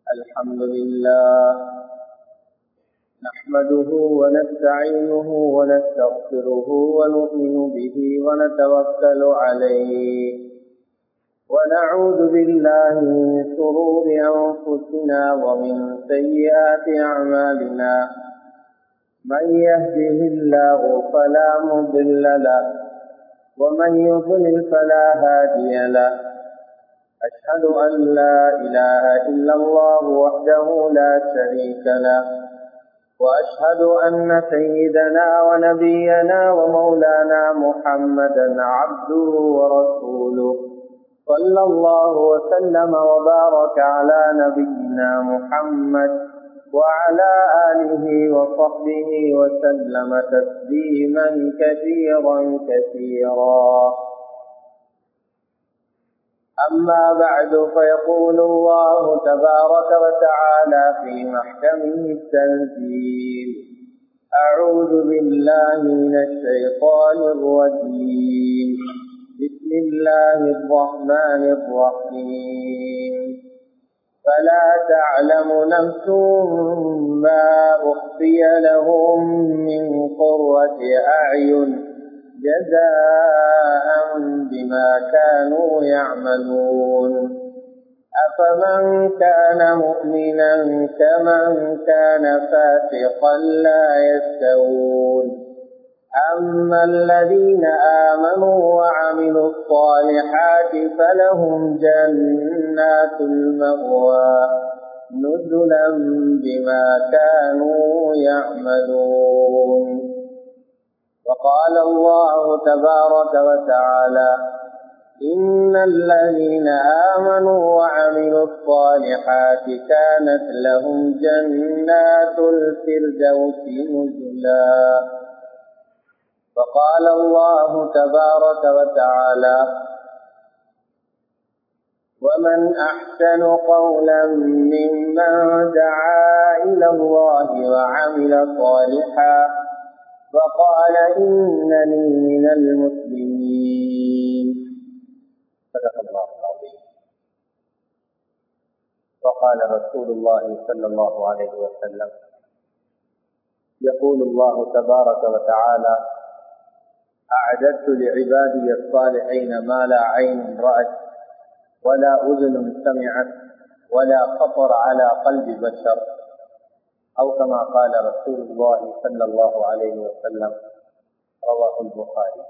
الحمد لله نحمده ونستعينه ونستغفره ونؤمن به ونتوكل عليه ونعوذ بالله من شرور أنفسنا ومن سيئات أعمالنا من يهده الله فلا مضل له ومن يضلل فلا هادي له أشهد أن لا إله إلا الله وحده لا شريك له وأشهد أن سيدنا ونبينا ومولانا محمدا عبده ورسوله صلى الله وسلم وبارك على نبينا محمد وعلى آله وصحبه وسلم تسليما كثيرا كثيرا أما بعد فيقول الله تبارك وتعالى في محكمه التنزيل أعوذ بالله من الشيطان الرجيم بسم الله الرحمن الرحيم فلا تعلم نفس ما أخفي لهم من قرة أعين جزاء بما كانوا يعملون أفمن كان مؤمنا كمن كان فاسقا لا يستوون أما الذين آمنوا وعملوا الصالحات فلهم جنات المأوى نزلا بما كانوا يعملون وقال الله تبارك وتعالى إن الذين آمنوا وعملوا الصالحات كانت لهم جنات الفردوس نزلا وقال الله تبارك وتعالى ومن أحسن قولا ممن دعا إلى الله وعمل صالحا وقال إنني من المسلمين صدق الله العظيم وقال رسول الله صلى الله عليه وسلم يقول الله تبارك وتعالى أعددت لعبادي الصالحين ما لا عين رأت ولا أذن سمعت ولا خطر على قلب بشر أو كما قال رسول الله صلى الله عليه وسلم رواه البخاري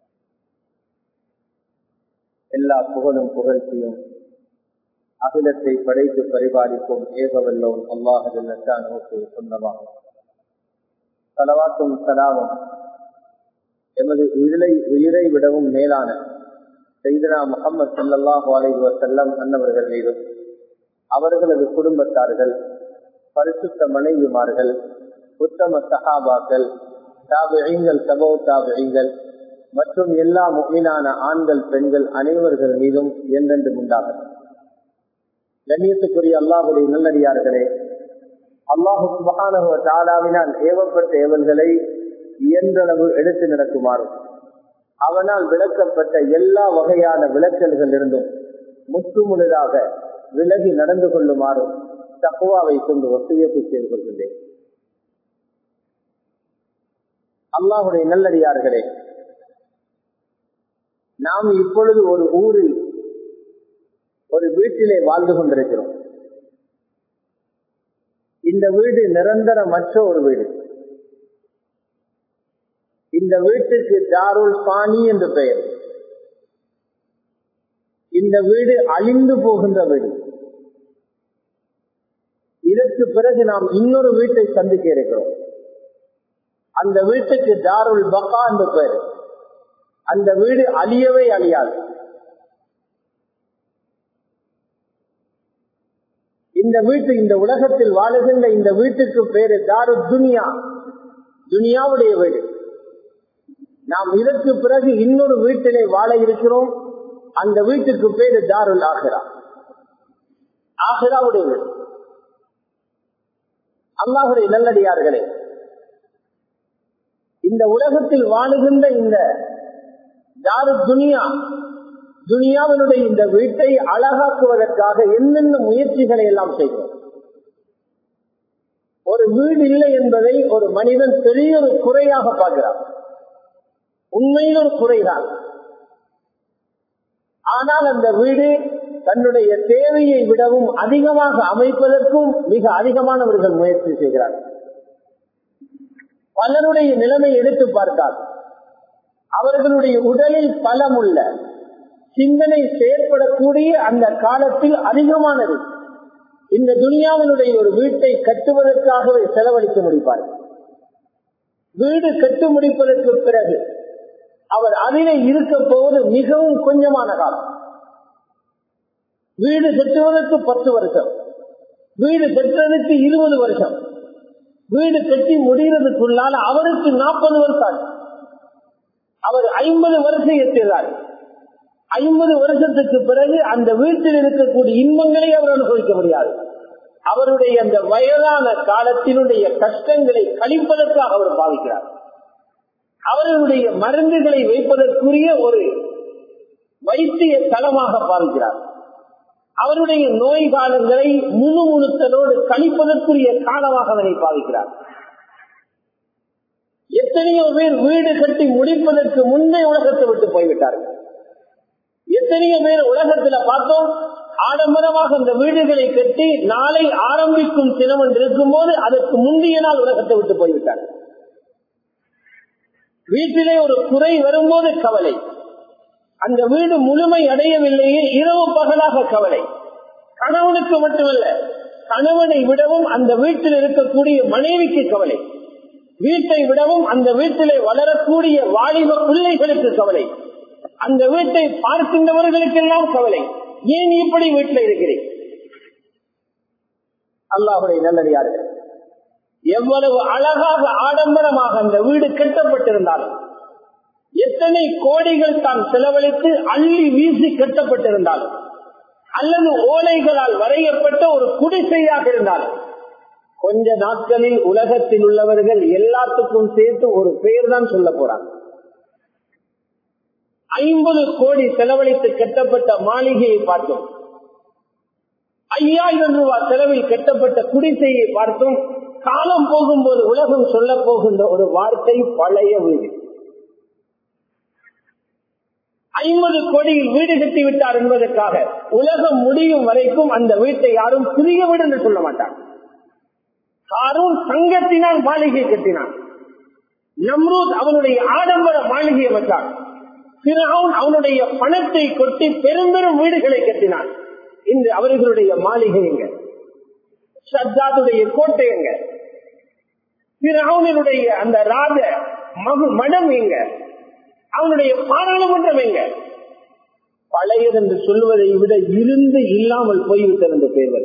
எல்லா புகழும் புகழ்ச்சியும் அகிலத்தை படைத்து பரிபாலிக்கும் ஏகவல்லோன் அல்லாஹுக்கு சொந்தமாகும் சலவாத்தும் சலாமும் எமது உயிரை உயிரை விடவும் மேலான செய்தனா முகமது சல்லாஹு அலைஹி வசல்லம் அன்னவர்கள் மீதும் அவர்களது குடும்பத்தார்கள் பரிசுத்த மனைவிமார்கள் உத்தம சகாபாக்கள் தாபிகள் சபோ தாபிகள் மற்றும் எல்லா முகினான ஆண்கள் பெண்கள் அனைவர்கள் மீதும் என்றென்று உண்டாகும் கண்ணியத்துக்குரிய அல்லாஹுடைய நல்லடியார்களே அல்லாஹு சுபகானகுவ தாலாவினால் ஏவப்பட்ட ஏவல்களை இயன்றளவு எடுத்து நடக்குமாறும் அவனால் விளக்கப்பட்ட எல்லா வகையான விளக்கல்கள் இருந்தும் முற்றுமுழுதாக விலகி நடந்து கொள்ளுமாறும் தக்குவாவை கொண்டு ஒத்தியத்தை செய்து கொள்கின்றேன் அல்லாஹுடைய நல்லடியார்களே நாம் இப்பொழுது ஒரு ஊரில் ஒரு வீட்டிலே வாழ்ந்து கொண்டிருக்கிறோம் இந்த வீடு நிரந்தரமற்ற ஒரு வீடு இந்த வீட்டுக்கு தாருல் பாணி என்று பெயர் இந்த வீடு அழிந்து போகின்ற வீடு இதற்கு பிறகு நாம் இன்னொரு வீட்டை சந்திக்க இருக்கிறோம் அந்த வீட்டுக்கு தாருல் பக்கா என்று பெயர் அந்த வீடு அழியவே அழியாது இந்த வீட்டு இந்த உலகத்தில் வாழுகின்ற இந்த வீட்டுக்கு பேரு தாரு துனியா துனியாவுடைய வீடு நாம் இதற்கு பிறகு இன்னொரு வீட்டிலே வாழ இருக்கிறோம் அந்த வீட்டுக்கு பேரு தாருல் ஆகிறா ஆகிறாவுடைய வீடு அல்லாஹுடைய நல்லடியார்களே இந்த உலகத்தில் வாழுகின்ற இந்த தாரு துனியா துனியாவினுடைய இந்த வீட்டை அழகாக்குவதற்காக என்னென்ன முயற்சிகளை எல்லாம் செய்கிறோம் ஒரு வீடு இல்லை என்பதை ஒரு மனிதன் பெரிய ஒரு குறையாக பார்க்கிறார் உண்மையில் ஒரு குறைதான் ஆனால் அந்த வீடு தன்னுடைய தேவையை விடவும் அதிகமாக அமைப்பதற்கும் மிக அதிகமானவர்கள் முயற்சி செய்கிறார்கள் பலருடைய நிலைமை எடுத்து பார்த்தால் அவர்களுடைய உடலில் பலமுள்ள சிந்தனை செயற்படக்கூடிய அந்த காலத்தில் அதிகமானது இந்த துனியாவினுடைய ஒரு வீட்டை கட்டுவதற்காகவே செலவழித்து முடிப்பார்கள் வீடு கட்டு முடிப்பதற்கு பிறகு அவர் அதிலே இருக்க போவது மிகவும் கொஞ்சமான காலம் வீடு கட்டுவதற்கு பத்து வருஷம் வீடு கட்டுறதுக்கு இருபது வருஷம் வீடு கட்டி முடிகிறதுக்குள்ளால அவருக்கு நாற்பது வருஷம் அவர் ஐம்பது வருஷம் எட்டுகிறார் ஐம்பது வருஷத்துக்கு பிறகு அந்த வீட்டில் இருக்கக்கூடிய இன்பங்களை அவர் அனுபவிக்க முடியாது அவருடைய அந்த வயதான காலத்தினுடைய கஷ்டங்களை கழிப்பதற்காக அவர் பாவிக்கிறார் அவர்களுடைய மருந்துகளை வைப்பதற்குரிய ஒரு வைத்திய தளமாக பாவிக்கிறார் அவருடைய நோய் காலங்களை முழு முழுத்தலோடு கழிப்பதற்குரிய காலமாக அதனை பாவிக்கிறார் எத்தனையோ பேர் வீடு கட்டி முடிப்பதற்கு முன்பே உலகத்தை விட்டு போய்விட்டார்கள் எத்தனையோ பேர் உலகத்துல பார்த்தோம் ஆடம்பரமாக அந்த வீடுகளை கட்டி நாளை ஆரம்பிக்கும் தினம் என்று இருக்கும் போது அதற்கு முந்தைய நாள் உலகத்தை விட்டு போய்விட்டார்கள் வீட்டிலே ஒரு குறை வரும்போது கவலை அந்த வீடு முழுமை அடையவில்லையே இரவு பகலாக கவலை கணவனுக்கு மட்டுமல்ல கணவனை விடவும் அந்த வீட்டில் இருக்கக்கூடிய மனைவிக்கு கவலை வீட்டை விடவும் அந்த வீட்டிலே வளரக்கூடிய வாலிப பிள்ளைகளுக்கு கவலை அந்த வீட்டை பார்க்கின்றவர்களுக்கெல்லாம் கவலை ஏன் இப்படி வீட்டில் இருக்கிறேன் அல்லாஹுடைய நல்லடியார்கள் எவ்வளவு அழகாக ஆடம்பரமாக அந்த வீடு கட்டப்பட்டிருந்தாலும் எத்தனை கோடிகள் தான் செலவழித்து அள்ளி வீசி கட்டப்பட்டிருந்தாலும் அல்லது ஓலைகளால் வரையப்பட்ட ஒரு குடிசையாக இருந்தாலும் கொஞ்ச நாட்களில் உலகத்தில் உள்ளவர்கள் எல்லாத்துக்கும் சேர்த்து ஒரு பெயர் தான் சொல்ல போறாங்க ஐம்பது கோடி செலவழித்து கட்டப்பட்ட மாளிகையை பார்த்தோம் ஐயாயிரம் ரூபாய் செலவில் கட்டப்பட்ட குடிசையை பார்த்தோம் காலம் போகும்போது உலகம் சொல்ல போகின்ற ஒரு வார்த்தை பழைய வீடு ஐம்பது கோடியில் வீடு கட்டி விட்டார் என்பதற்காக உலகம் முடியும் வரைக்கும் அந்த வீட்டை யாரும் புதிய வீடு என்று சொல்ல மாட்டார் யாரும் தங்கத்தினால் மாளிகை கட்டினான் நம்ரூத் அவனுடைய ஆடம்பர மாளிகையை வச்சான் பிறகு அவனுடைய பணத்தை கொட்டி பெரும் பெரும் வீடுகளை கட்டினான் இன்று அவர்களுடைய மாளிகை எங்க சத்தாதுடைய கோட்டை எங்க பிறனுடைய அந்த ராஜ மகு மடம் எங்க அவனுடைய பாராளுமன்றம் எங்க பழையது என்று சொல்வதை விட இருந்து இல்லாமல் போய்விட்டது என்று பேர்கள்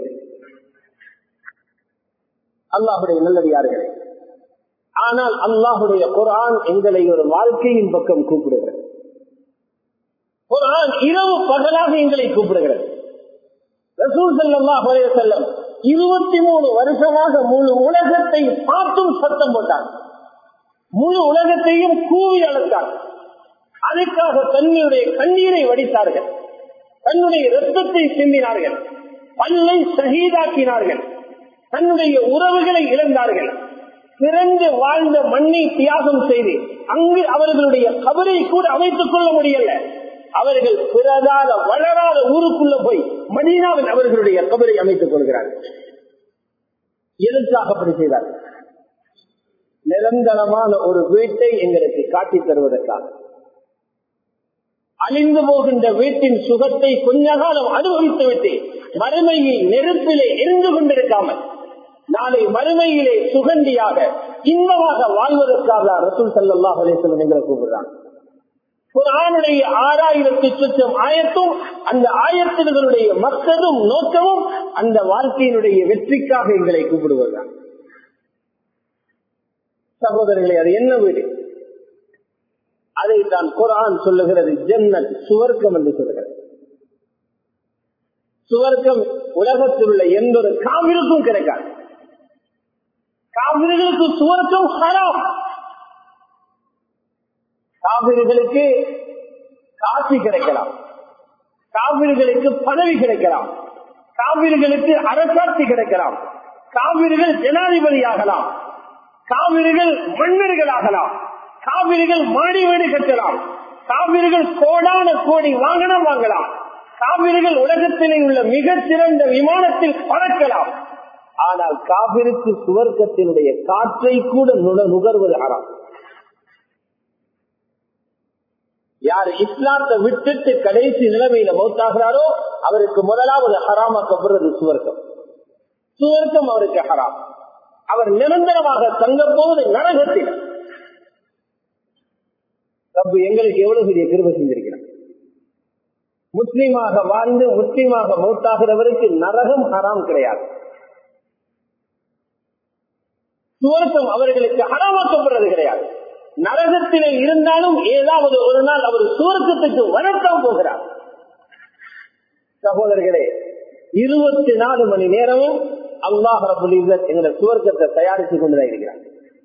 அல்லாஹுடைய நல்லடியார்களே ஆனால் அல்லாஹுடைய குரான் எங்களை ஒரு வாழ்க்கையின் பக்கம் கூப்பிடுகிறது குரான் இரவு பகலாக எங்களை கூப்பிடுகிறது ரசூல் சல்லாஹ் செல்லம் இருபத்தி மூணு வருஷமாக முழு உலகத்தை பார்த்தும் சத்தம் போட்டார் முழு உலகத்தையும் கூவி அழைத்தார் அதுக்காக தன்னுடைய கண்ணீரை வடித்தார்கள் தன்னுடைய ரத்தத்தை சிந்தினார்கள் பல்லை சகிதாக்கினார்கள் தன்னுடைய உறவுகளை இழந்தார்கள் பிறந்து வாழ்ந்த மண்ணை தியாகம் செய்து அங்கு அவர்களுடைய கபரை கூட அமைத்துக் கொள்ள முடியல அவர்கள் பிறதாத வளராத ஊருக்குள்ள போய் மதீனாவில் அவர்களுடைய கபரை அமைத்துக் கொள்கிறார்கள் எதற்காக அப்படி செய்தார்கள் நிரந்தரமான ஒரு வீட்டை எங்களுக்கு காட்டித் தருவதற்காக அழிந்து போகின்ற வீட்டின் சுகத்தை கொஞ்ச காலம் அனுபவித்து விட்டு மறுமையில் நெருப்பிலே எரிந்து கொண்டிருக்காமல் நாளை மறுமையிலே சுகண்டியாக இன்பமாக வாழ்வதற்காக ரசூல் சல்லாஹ் அலேசலம் எங்களை கூப்பிடுறாங்க குரானுடைய ஆறாயிரத்தி சுற்றம் ஆயத்தும் அந்த ஆயத்தினர்களுடைய மக்களும் நோக்கமும் அந்த வாழ்க்கையினுடைய வெற்றிக்காக எங்களை கூப்பிடுவதுதான் சகோதரர்களே அது என்ன வீடு அதை தான் குரான் சொல்லுகிறது ஜன்னத் சுவர்க்கம் என்று சொல்லுகிறது சுவர்க்கம் உலகத்தில் உள்ள எந்த ஒரு காவிருக்கும் கிடைக்காது காவிர்களுக்கு சுவர்க்கம் ஹராம் காவிர்களுக்கு காசி கிடைக்கலாம் காவிர்களுக்கு பதவி கிடைக்கலாம் காவிர்களுக்கு அரசாட்சி கிடைக்கலாம் காவிரிகள் ஜனாதிபதி ஆகலாம் காவிரிகள் மன்னர்கள் ஆகலாம் காவிரிகள் மாடி வீடு கட்டலாம் காவிரிகள் கோடான கோடி வாகனம் வாங்கலாம் காவிரிகள் உலகத்திலே உள்ள மிகச் சிறந்த விமானத்தில் பறக்கலாம் ஆனால் காவிரிக்கு சுவர்க்கத்தினுடைய காற்றை கூட நுக- நுகர்வது ஹராம் யார் இஸ்லாத்தை விட்டுட்டு கடைசி நிலைமையில மௌத்தாகிறாரோ அவருக்கு முதலாவது ஹராமாக்கப்படுறது சுவர்க்கம் சுவர்க்கம் அவருக்கு ஹராம் அவர் நிரந்தரமாக தங்க போவது நரகத்தில் ரப்பு எங்களுக்கு எவ்வளவு பெரிய கிருப செஞ்சிருக்கிறார் முஸ்லீமாக வாழ்ந்து முஸ்லீமாக மௌத்தாகிறவருக்கு நரகம் ஹராம் கிடையாது சுவர்க்கம் அவர்களுக்கு ஹராமாக்கப்படுறது கிடையாது நரகத்திலே இருந்தாலும் ஏதாவது ஒரு நாள் அவர் சுவர்க்கத்துக்கு வரத்தான் போகிறார் சகோதரர்களே இருபத்தி நாலு மணி நேரமும் அல்லாஹ் ரபுல் இஸ்ஸத் எங்களை சுவர்க்கத்தை தயாரித்துக் கொண்டுதான் இருக்கிறார்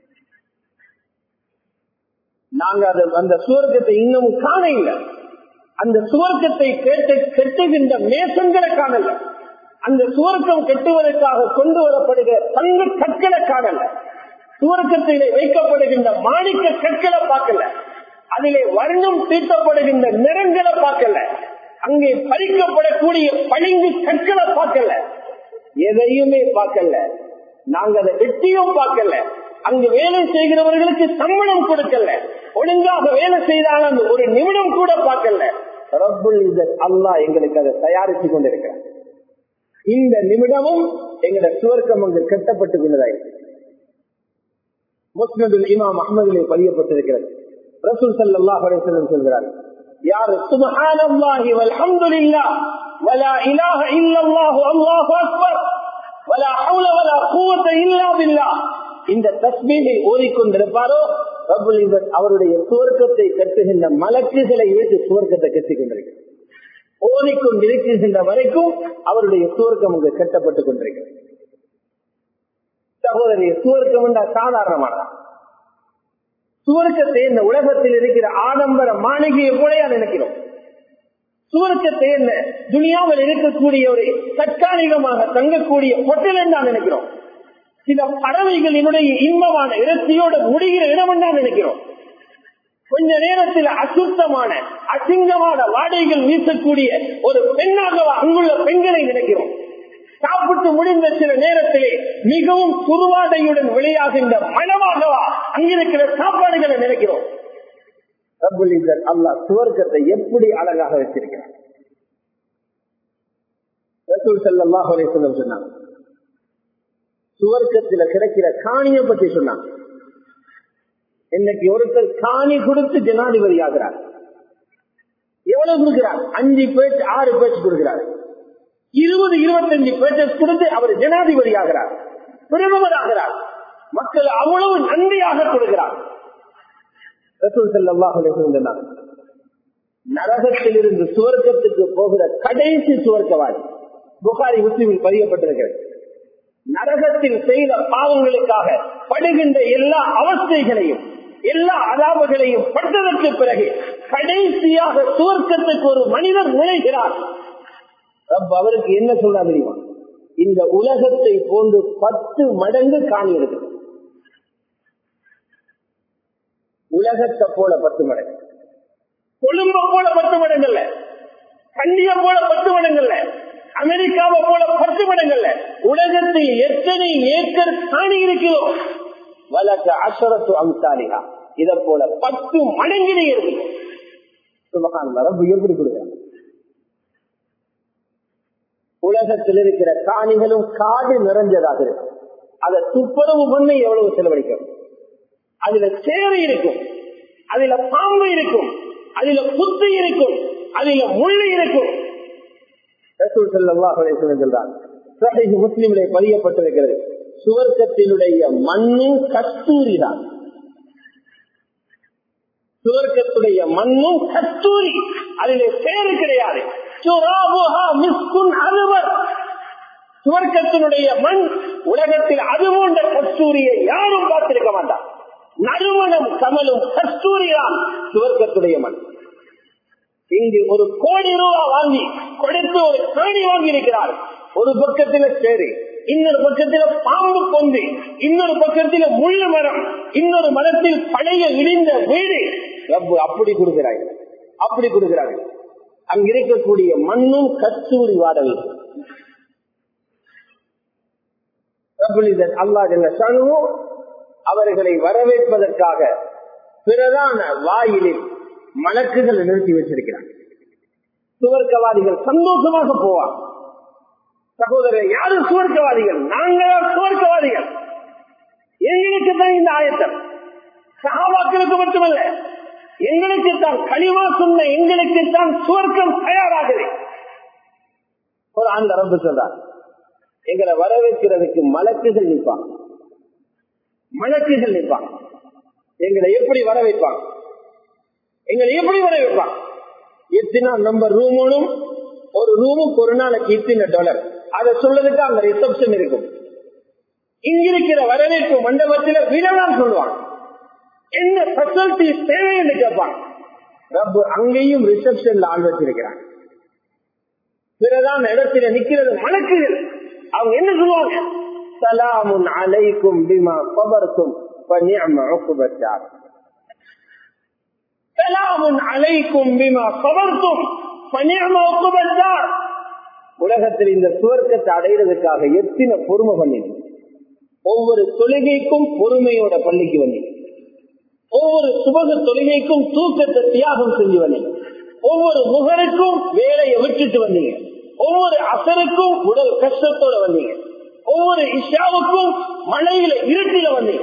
நாங்க அது அந்த சுவர்க்கத்தை இன்னும் காண இல்லை அந்த சுவர்க்கத்தை கேட்டு கெட்டுகின்ற மேசங்களை காணல அந்த சுவர்க்கம் கெட்டுவதற்காக கொண்டு வரப்படுகிற தங்க கற்களை காணல சுவர்க்கத்திலே வைக்கப்படுகின்ற மாணிக்க கற்களை பார்க்கல அதிலே வர்ணம் தீட்டப்படுகின்ற நிறங்களை பார்க்கல அங்கே பறிக்கப்படக்கூடிய பளிங்கு கற்களை பார்க்கல எதையுமே பார்க்கல நாங்க அதை வெட்டியும் பார்க்கல அங்கு வேலை செய்கிறவர்களுக்கு சம்பளம் கொடுக்கல ஒழுங்காக வேலை செய்தாலும் ஒரு நிமிடம் கூட பார்க்கல ரப்புல் இஸ்ஸத் அல்லாஹ் எங்களுக்கு அதை தயாரித்துக் கொண்டிருக்கிறார் இந்த நிமிடமும் எங்களோட சுவர்க்கம் அங்கு கட்டப்பட்டுக் கொண்டதாயிருக்கு முஸ்னதுல் இமாம் அஹமதிலே பதியப்பட்டிருக்கிறது ரசூல் ஸல்லல்லாஹு அலைஹி வஸல்லம் சொல்கிறார் யார் சுப்ஹானல்லாஹி வல்ஹம்துலில்லாஹ் வலா இலாஹ இல்லல்லாஹு அல்லாஹு அக்பர் வலா ஹவுல வலா குவத இல்லா பில்லாஹ் இந்த தஸ்பீஹை ஓதிக்கொண்டிருப்பாரோ ரப்புல் இஸ்ஸத் அவருடைய சுவர்க்கத்தை கட்டுகின்ற மலக்குகளை வைத்து சுவர்க்கத்தை கட்டிக் கொண்டிருக்கிறார் ஓதிக்கொண்டிருக்கின்ற வரைக்கும் அவருடைய சுவர்க்கம் அங்கு கட்டப்பட்டுக் கொண்டிருக்கிறது சகோதரி சுவர்க்கம் என்றா சாதாரணமான சுவர்க்கத்தை இந்த உலகத்தில் இருக்கிற ஆடம்பர மாளிகையை போலயா நினைக்கிறோம் சுவர்க்கத்தை என்ன துனியாவில் இருக்கக்கூடிய ஒரு தற்காலிகமாக தங்கக்கூடிய பொட்டல் என்றா நினைக்கிறோம் சில பறவைகளினுடைய இன்பமான இறைச்சியோடு முடிகிற இடம் என்றா நினைக்கிறோம் கொஞ்ச நேரத்தில் அசுத்தமான அசிங்கமான வாடைகள் வீசக்கூடிய ஒரு பெண்ணாக அங்குள்ள பெண்களை நினைக்கிறோம் சாப்பிட்டு முடிந்த சில நேரத்திலே மிகவும் துருவாடையுடன் வெளியாகின்ற மனமாகவா அங்கிருக்கிற சாப்பாடுகளை நினைக்கிறோம் ரப்புல் இஸ்ஸத் அல்லாஹ் சுவர்க்கத்தை எப்படி அழகாக வச்சிருக்கிறார் ரசூல் ஸல்லல்லாஹு அலைஹி வஸல்லம் சொன்னாங்க சுவர்க்கத்துல கிடைக்கிற காணியை பற்றி சொன்னாங்க இன்னைக்கு ஒருத்தர் காணி கொடுத்து ஜனாதிபதி ஆகிறார் எவ்வளவு கொடுக்கிறார் அஞ்சு பேச்சு ஆறு பேச்சு கொடுக்கிறார் இருபது இருபத்தஞ்சு பேச்சஸ் கொடுத்து அவர் ஜனாதிபதி ஆகிறார் பிரதமர் ஆகிறார் மக்கள் அவ்வளவு நன்றியாக கொடுக்கிறார் ரசூல் ஸல்லல்லாஹு அலைஹி வஸல்லம் சொன்னாங்க நரகத்திலிருந்து சுவர்க்கத்துக்கு போகிற கடைசி சுவர்க்கவாதி புகாரி முஸ்லிமில் பதியப்பட்டிருக்கிறது நரகத்தில் செய்த பாவங்களுக்காக படுகின்ற எல்லா அவஸ்தைகளையும் எல்லா அலாவுகளையும் பட்டதற்கு பிறகு கடைசியாக சுவர்க்கத்துக்கு ஒரு மனிதர் நுழைகிறார் ரப் அவருக்கு என்ன சொல்றா தெரியுமா இந்த உலகத்தை போன்று பத்து மடங்கு காணி இருக்கு உலகத்தை போல பத்து மடங்கு கொழும்ப போல பத்து மடங்கள்ல கண்டிய போல பத்து மடங்கள்ல அமெரிக்காவை போல பத்து மடங்கள்ல உலகத்தில் எத்தனை ஏக்கர் காணி இருக்கிறோ வழக்கு அசரத்து அம்சாலிகா இதை போல பத்து மடங்கிலே இருக்கு சுபகான் வரம்பு எப்படி கொடுக்கிறாங்க உலகத்தில் இருக்கிற காணிகளும் காடு நிறைஞ்சதாக இருக்கும் அதை துப்புரவு பண்ண எவ்வளவு செலவழிக்கும் அதுல சேவை இருக்கும் அதுல பாம்பு இருக்கும் அதுல புத்து இருக்கும் அதுல முள்ளு இருக்கும் முஸ்லிம்களை பதியப்பட்டிருக்கிறது சுவர்க்கத்தினுடைய மண்ணும் கஸ்தூரி தான் சுவர்க்கத்துடைய மண்ணும் கஸ்தூரி அதிலே சேரு கிடையாது சுவர்க்கத்தினுடைய மண் உலகத்தில் அது போன்ற கஸ்தூரியை யாரும் பார்த்திருக்க மாட்டார் நறுமணம் கமலும் கஸ்தூரி தான் சுவர்க்கத்துடைய மண் இங்கு ஒரு கோடி ரூபாய் வாங்கி கொடுத்து ஒரு காணி வாங்கி இருக்கிறார் ஒரு பக்கத்தில் சேரு இன்னொரு பக்கத்துல பாம்பு பொந்து இன்னொரு பக்கத்துல முள்ளு மரம் இன்னொரு மரத்தில் பழைய இடிந்த வீடு ரப்பு அப்படி கொடுக்கிறாங்க அப்படி கொடுக்கிறாங்க அங்க இருக்கக்கூடிய மண்ணும் கத்தூரி வாடகை அல்லா ஜல்லும் அவர்களை வரவேற்பதற்காக பிரதான வாயிலில் மலக்குகள் நிறுத்தி வச்சிருக்கிறார் சுவர்க்கவாதிகள் சந்தோஷமாக போவார் சகோதரர் யாரும் சுவர்க்கவாதிகள் நாங்கள் சுவர்க்கவாதிகள் எங்களுக்கு தான் இந்த ஆயத்தம் சகாபாக்களுக்கு மட்டுமல்ல எங்களுக்கு தான் கனிவா சொன்ன எங்களுக்கு தான் சுவர்க்கம் தயாராகுது ஒரு ஆண்டு அரம்பு சொல்றார் எங்களை வரவேற்கிறதுக்கு மலக்குகள் நிற்பாங்க மலக்குகள் நிற்பாங்க எங்களை எப்படி வரவேற்பாங்க எங்களை எப்படி வரவேற்பாங்க எத்தனை நம்பர் ரூமும் ஒரு ரூமுக்கு ஒரு நாளைக்கு இத்தனை டாலர் அதை சொல்றதுக்கு அங்க ரிசப்ஷன் இருக்கும் இங்கிருக்கிற வரவேற்பு மண்டபத்தில் விடலாம் சொல்லுவாங்க என்ன பெசல்டி தேவை என்று கேட்பாங்க ரப்பு அங்கேயும் ரிசப்ஷன்ல ஆள் வச்சிருக்கிறாங்க பிறதான் இடத்துல நிக்கிறது மலக்குகள் அவங்க என்ன சொல்லுவாங்க சலாமுன் அலைக்கும் பிமா பபர்க்கும் சலாமுன் அலைக்கும் பிமா பபர்க்கும் உலகத்தில் இந்த சுவர்க்கத்தை அடைகிறதுக்காக எத்தனை பொறுமை பண்ணினீங்க ஒவ்வொரு தொழுகைக்கும் பொறுமையோட பள்ளிக்கு வந்தீங்க ஒவ்வொரு சுபக தொழுகைக்கும் தூக்கத்தை தியாகம் செஞ்சு வந்தீங்க ஒவ்வொரு முகருக்கும் வேலையை விட்டுட்டு வந்தீங்க ஒவ்வொரு அசருக்கும் உடல் கஷ்டத்தோட வந்தீங்க ஒவ்வொரு இஷாவுக்கும் மழையில இருட்டில வந்தீங்க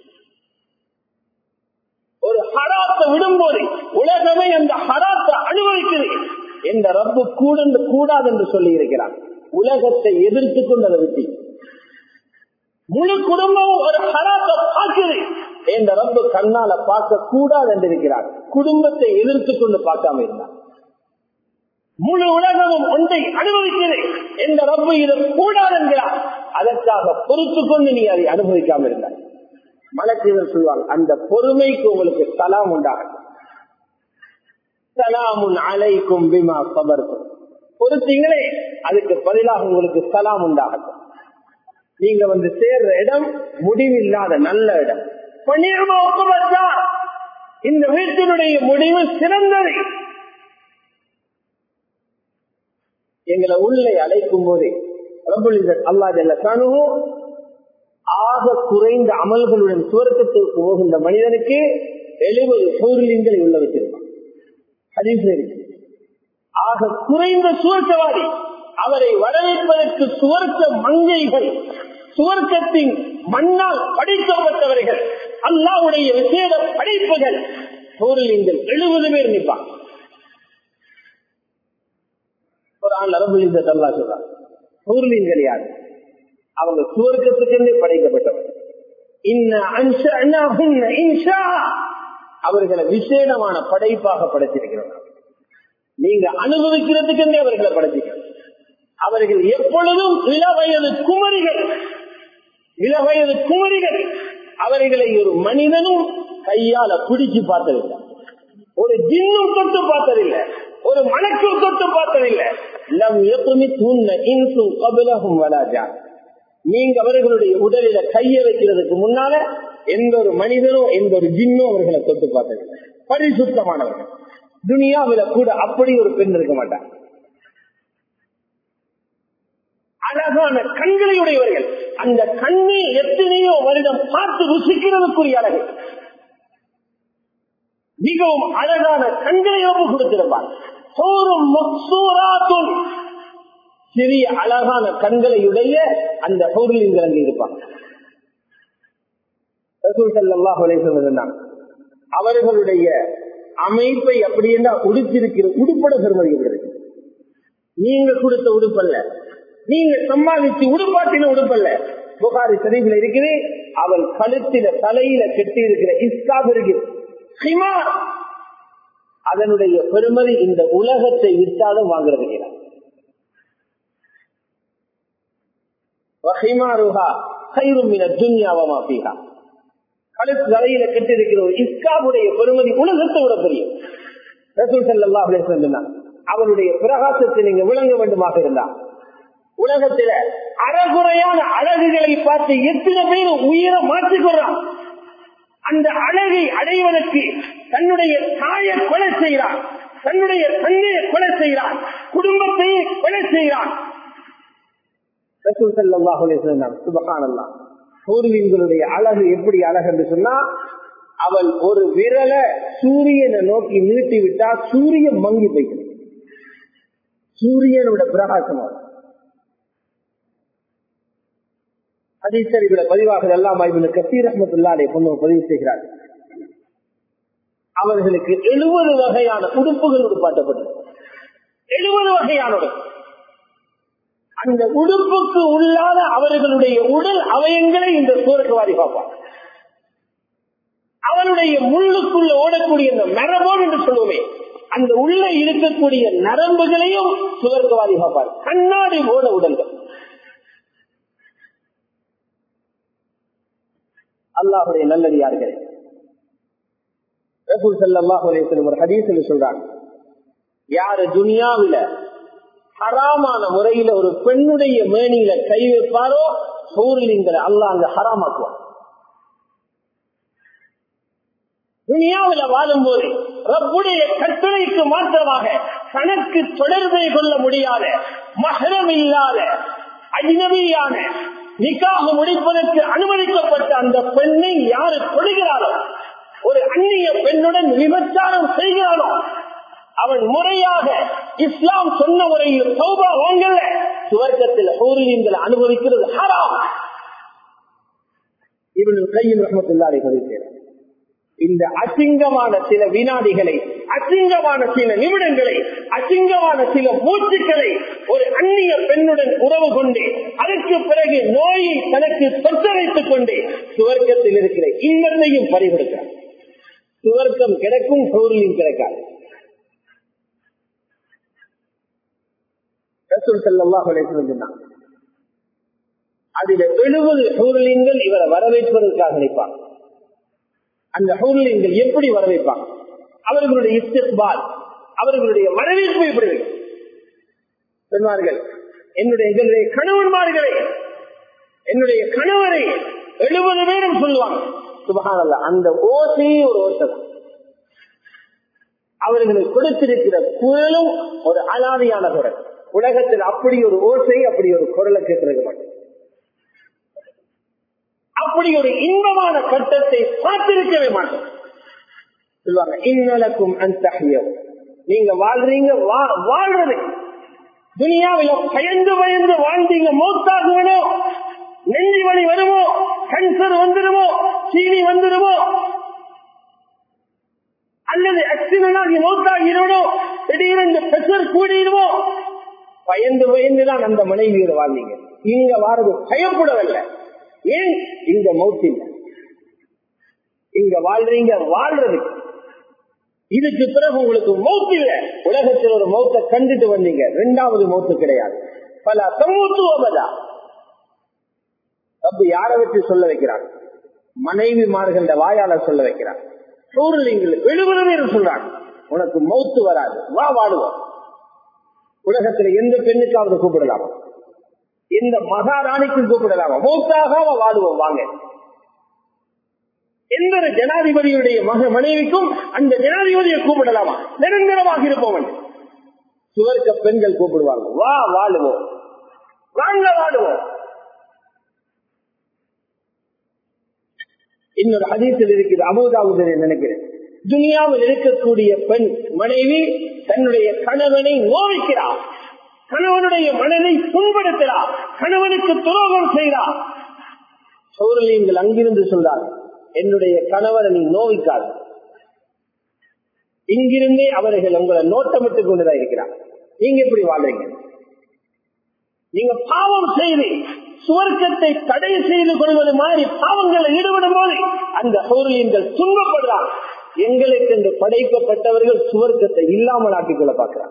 ஒரு ஹராத்தை விடும்போது உலகமே அந்த ஹராத்தை அனுபவிக்குது இந்த ரப்பு கூட கூடாது என்று சொல்லி இருக்கிறார் உலகத்தை எதிர்த்து கொண்டு அதை விட்டு முழு குடும்பமும் ஒரு ஹராத்தை பார்க்குது இந்த ரப்பு கண்ணால பார்க்க கூடாது என்று இருக்கிறார் குடும்பத்தை எதிர்த்து கொண்டு பார்க்காம இருந்தார் முழு உலகமும் ஒன்றை அனுபவிக்கிறது எந்த ரப்பு இது கூடாது என்கிறார் அதற்காக பொறுத்து கொண்டு நீ அதை அனுபவிக்காம இருந்தார் மலக்குகள் சொல்வாங்க அந்த பொறுமைக்கு உங்களுக்கு சலாம் உண்டாகும் சலாமுன் அலைக்கும் பிமா சபர்க்கும் பொறுத்தீங்களே அதுக்கு பதிலாக உங்களுக்கு சலாம் உண்டாகட்டும் நீங்க வந்து சேர்ற இடம் முடிவில்லாத நல்ல இடம் இந்த வீட்டினுடைய முடிவு சிறந்தது எங்களை உள்ளே அழைக்கும் போதே அல்லா ஜல்லு ஆக குறைந்த அமல்களுடன் சுவர்க்கத்துக்கு போகின்ற மனிதனுக்கு எழுபது சூரியங்களை உள்ள வச்சிருப்பான் ஆக குறைந்த சுவர்க்கவாதி அவரை வரவேற்பதற்கு சுவர்க்க மங்கைகள் சுவர்க்கத்தின் மண்ணால் படிக்கப்பட்டவர்கள் அல்லாவுடைய விசேட படைப்புகள் சூரியங்கள் எழுபது பேர் நிற்பான் ஒரு ஆள் அரபுலிங்க அல்லா சொல்றான் சூரியங்கள் யார் அவங்க சுவர்க்கத்துக்கென்றே படைக்கப்பட்டவர் அவர்களை விசேடமான படைப்பாக படைச்சிருக்கிறோம் நீங்க அனுபவிக்கிறதுக்கென்றே அவர்களை படைச்சிருக்கிறோம் அவர்கள் எப்பொழுதும் இளவயது குமரிகள் இளவயது குமரிகள் அவர்களை ஒரு மனிதனும் கையால பிடிச்சு பார்த்ததில்லை ஒரு ஜின்னும் தொட்டு பார்த்ததில்லை ஒரு மணக்கும் தொட்டு பார்த்ததில்லை லம் எப்பவுமே தூண்ண இன்சும் கபிலகும் வராஜா நீங்க அவர்களுடைய உடலில கைய வைக்கிறதுக்கு முன்னால எந்த ஒரு மனிதனும் எந்த ஒரு ஜின்னும் அவர்களை தொட்டு பார்த்ததில்லை பரிசுத்தமானவர்கள் துனியாவில கூட அப்படி ஒரு பெண் இருக்க மாட்டாங்க அழகான கண்களை உடையவர்கள் அந்த கண்ணை எத்தனையோ வருடம் பார்த்து ருசிக்கிறதுக்குரிய அழகு மிகவும் அழகான கண்களை ஒப்பு கொடுத்திருப்பார் சிறிய அழகான கண்களையுடைய அந்த பௌர்லிங்கள் அங்கே இருப்பாங்க அவர்களுடைய அமைப்பை அப்படி என்ன உடுத்திருக்கிற உடுப்பட பெருமதி நீங்க கொடுத்த உடுப்பல்ல நீங்க சம்பாதிச்சு உடுப்பாட்டின உடுப்பல்ல புகாரி சரிவில் இருக்குது அவள் கழுத்தில தலையில கெட்டி இருக்கிற இஸ்காப் இருக்கு ஹிமார் அதனுடைய பெருமதி இந்த உலகத்தை விட்டாலும் வாங்குறது கழுத்து தலையில கெட்டிருக்கிற ஒரு இஸ்காபுடைய பெருமதி உலகத்தை விட பெரியும் ரசூல் சல்லா அப்படின்னு சொன்னாங்க அவருடைய பிரகாசத்தை நீங்க விளங்க வேண்டுமாக இருந்தா உலகத்தில அறகுறையான அழகுகளை பார்த்து எத்தனை பேர் உயிரை மாற்றிக்கொள்றான் அந்த அழகை அடைவதற்கு தன்னுடைய தாயை கொலை செய்கிறான் தன்னுடைய தந்தையை கொலை செய்கிறான் குடும்பத்தை கொலை செய்கிறான் சுபகானல்லாம் சூரியன்களுடைய அழகு எப்படி அழகு என்று சொன்னா அவள் ஒரு விரலை சூரியனை நோக்கி நீட்டி விட்டா சூரியன் மங்கி போய்கிறது சூரியனோட பிரகாசம் அதிசரிகளை பதிவாக எல்லாம் கசீர் அஹமத்துல்லாலே கொண்டு பதிவு செய்கிறார் அவர்களுக்கு எழுபது வகையான உடுப்புகள் உடுப்பாட்டப்பட்டது எழுபது வகையான அந்த உடுப்புக்கு உள்ளாத அவர்களுடைய உடல் அவயங்களை இந்த சூரக்குவாதி பார்ப்பார் அவனுடைய முள்ளுக்குள்ள ஓடக்கூடிய அந்த மரபோடு என்று சொல்லுவோமே அந்த உள்ள இருக்கக்கூடிய நரம்புகளையும் சுவர்க்கவாதி பார்ப்பார் கண்ணாடி ஓட உடல்கள் அல்லாஹுடைய நல்லடியார்களே ரசூல் ஸல்லல்லாஹு அலைஹி வஸல்லம் ஒரு ஹதீஸ்ல சொல்றாங்க யாரு துனியாவில ஹராமான முறையில ஒரு பெண்ணுடைய மேனியில கை வைப்பாரோ சூரியங்களை அல்லாஹ் அங்க ஹராமாக்குவான் துனியாவில வாழும்போது ரப்புடைய கட்டளைக்கு மாற்றமாக தனக்கு தொடர்பை கொள்ள முடியாத மகரம் இல்லாத அஜ்னபியான நிக்காக முடிப்பதற்கு அனுமதிக்கப்பட்ட அந்த பெண்ணை யாரு தொடுகிறாரோ ஒரு அந்நிய பெண்ணுடன் விபச்சாரம் செய்கிறானோ அவன் முறையாக இஸ்லாம் சொன்ன முறையில் சௌபா வாங்கல சுவர்க்கத்தில் ஊரியங்களை அனுபவிக்கிறது ஹராம் இவனு கையில் ரஹமத்துல்லாரை பதிக்கிறார் இந்த அசிங்கமான சில வினாடிகளை அசிங்கமான சில நிமிடங்களை அசிங்கமான சில மூச்சுக்களை ஒரு அந்நிய பெண்ணுடன் உறவு கொண்டு அதற்கு பிறகு நோயை தனக்கு தொற்ற வைத்துக் கொண்டு சுவர்க்கத்தில் இருக்கிற இன்பத்தையும் பறிகொடுக்கிறார் சுவர்க்கம் கிடைக்கும் சூரியன் கிடைக்காது அதில் எழுபது சூரியன்கள் இவரை வரவேற்பதற்காக நினைப்பார் அந்த ஹூர்லிங்கள் எப்படி வரவேற்பாங்க அவர்களுடைய இஸ்திபால் அவர்களுடைய வரவேற்பு எப்படி சொன்னார்கள் என்னுடைய எங்களுடைய கணவன்மார்களே என்னுடைய கணவரை எழுபது பேரும் சொல்லுவாங்க சுபகானல்ல அந்த ஓசையே ஒரு ஓசை அவர்களுக்கு கொடுத்திருக்கிற குரலும் ஒரு அலாதியான குரல் உலகத்தில் அப்படி ஒரு ஓசை அப்படி ஒரு குரலை கேட்டிருக்க மாட்டேன் அப்படி ஒரு இன்பமான கட்டத்தை பார்த்திருக்கவே மாட்டோம் சொல்லுவாங்க இன்னலக்கும் அந்த நீங்க வாழ்றீங்க வாழ்றது துனியாவில பயந்து பயந்து வாழ்ந்தீங்க மௌத்தாகுவனோ நெஞ்சி வலி வருமோ கேன்சர் வந்துடுமோ சீனி வந்துடுமோ அல்லது ஆக்சிடென்ட் ஆகி மௌத்தாகிடுவனோ திடீரென்று பிரஷர் கூடிடுமோ பயந்து பயந்துதான் அந்த மனைவியோட வாழ்ந்தீங்க இங்க வாரது பயப்படவில்லை ஏன் இங்க மௌத்தில் இங்க வாழ்றீங்க வாழ்றது இதுக்கு பிறகு உங்களுக்கு மௌத்து இல்ல உலகத்தில் ஒரு மௌத்தை கண்டுட்டு வந்தீங்க ரெண்டாவது மௌத்து கிடையாது பல சமூத்துவதா அப்படி யாரை வச்சு சொல்ல வைக்கிறாங்க மனைவிமார்கள் வாயால சொல்ல வைக்கிறாங்க சூழ்நிலைகள் எழுபது பேர் சொல்றாங்க உனக்கு மௌத்து வராது வா வாடுவோம் உலகத்துல எந்த பெண்ணுக்காவது கூப்பிடலாமா இந்த மகாராணிக்கு கூப்பிடலாமா மூத்தாக வாடுவோம் வாங்க எந்த ஜனாதிபதியுடைய மக மனைவிக்கும் அந்த ஜனாதிபதியை கூப்பிடலாமா நிரந்தரமாக இருப்பவன் சுவர்க்க பெண்கள் கூப்பிடுவாங்க வா வாழுவோம் வாங்க வாழுவோம் இன்னொரு அதிசல் இருக்குது அமுதாவுதனை நினைக்கிறேன் துனியாவில் இருக்கக்கூடிய பெண் மனைவி தன்னுடைய கணவனை நோவிக்கிறார் கணவனுடைய மனதை புண்படுத்துகிறார் கணவனுக்கு துரோகம் செய்கிறார் சௌரலியங்கள் அங்கிருந்து சொல்றார் என்னுடைய கணவரை நீ நோவிக்காது இங்கிருந்தே அவர்கள் உங்களை நோட்டமிட்டுக் கொண்டுதான் இருக்கிறார் நீங்க எப்படி வாழ்றீங்க நீங்க பாவம் செய்து சுவர்க்கத்தை தடை செய்து கொள்வது மாதிரி பாவங்களை ஈடுபடும் போது அந்த சௌரியங்கள் துன்பப்படுறார் எங்களுக்கு என்று படைக்கப்பட்டவர்கள் சுவர்க்கத்தை இல்லாமல் ஆக்கிக் கொள்ள பார்க்கிறார்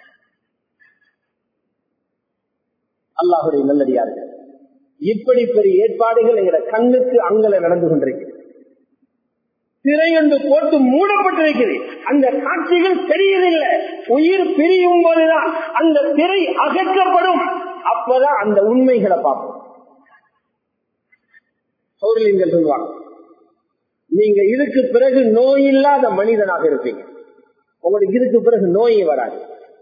அல்லாஹுடைய நல்லடியார்கள் இப்படி பெரிய ஏற்பாடுகள் எங்களை கண்ணுக்கு அங்கல நடந்து கொண்டிருக்கிறது திரையொன்று போட்டு மூடப்பட்டிருக்கிறது அந்த காட்சிகள் தெரியவில்லை உயிர் பிரியும் போதுதான் அந்த திரை அகற்றப்படும் அப்பதான் அந்த உண்மைகளை பார்ப்போம் சௌரலிங்கள் சொல்லுவாங்க நீங்க இதுக்கு பிறகு நோய் இல்லாத மனிதனாக இருப்பீங்க உங்களுக்கு இதுக்கு பிறகு நோயே வராது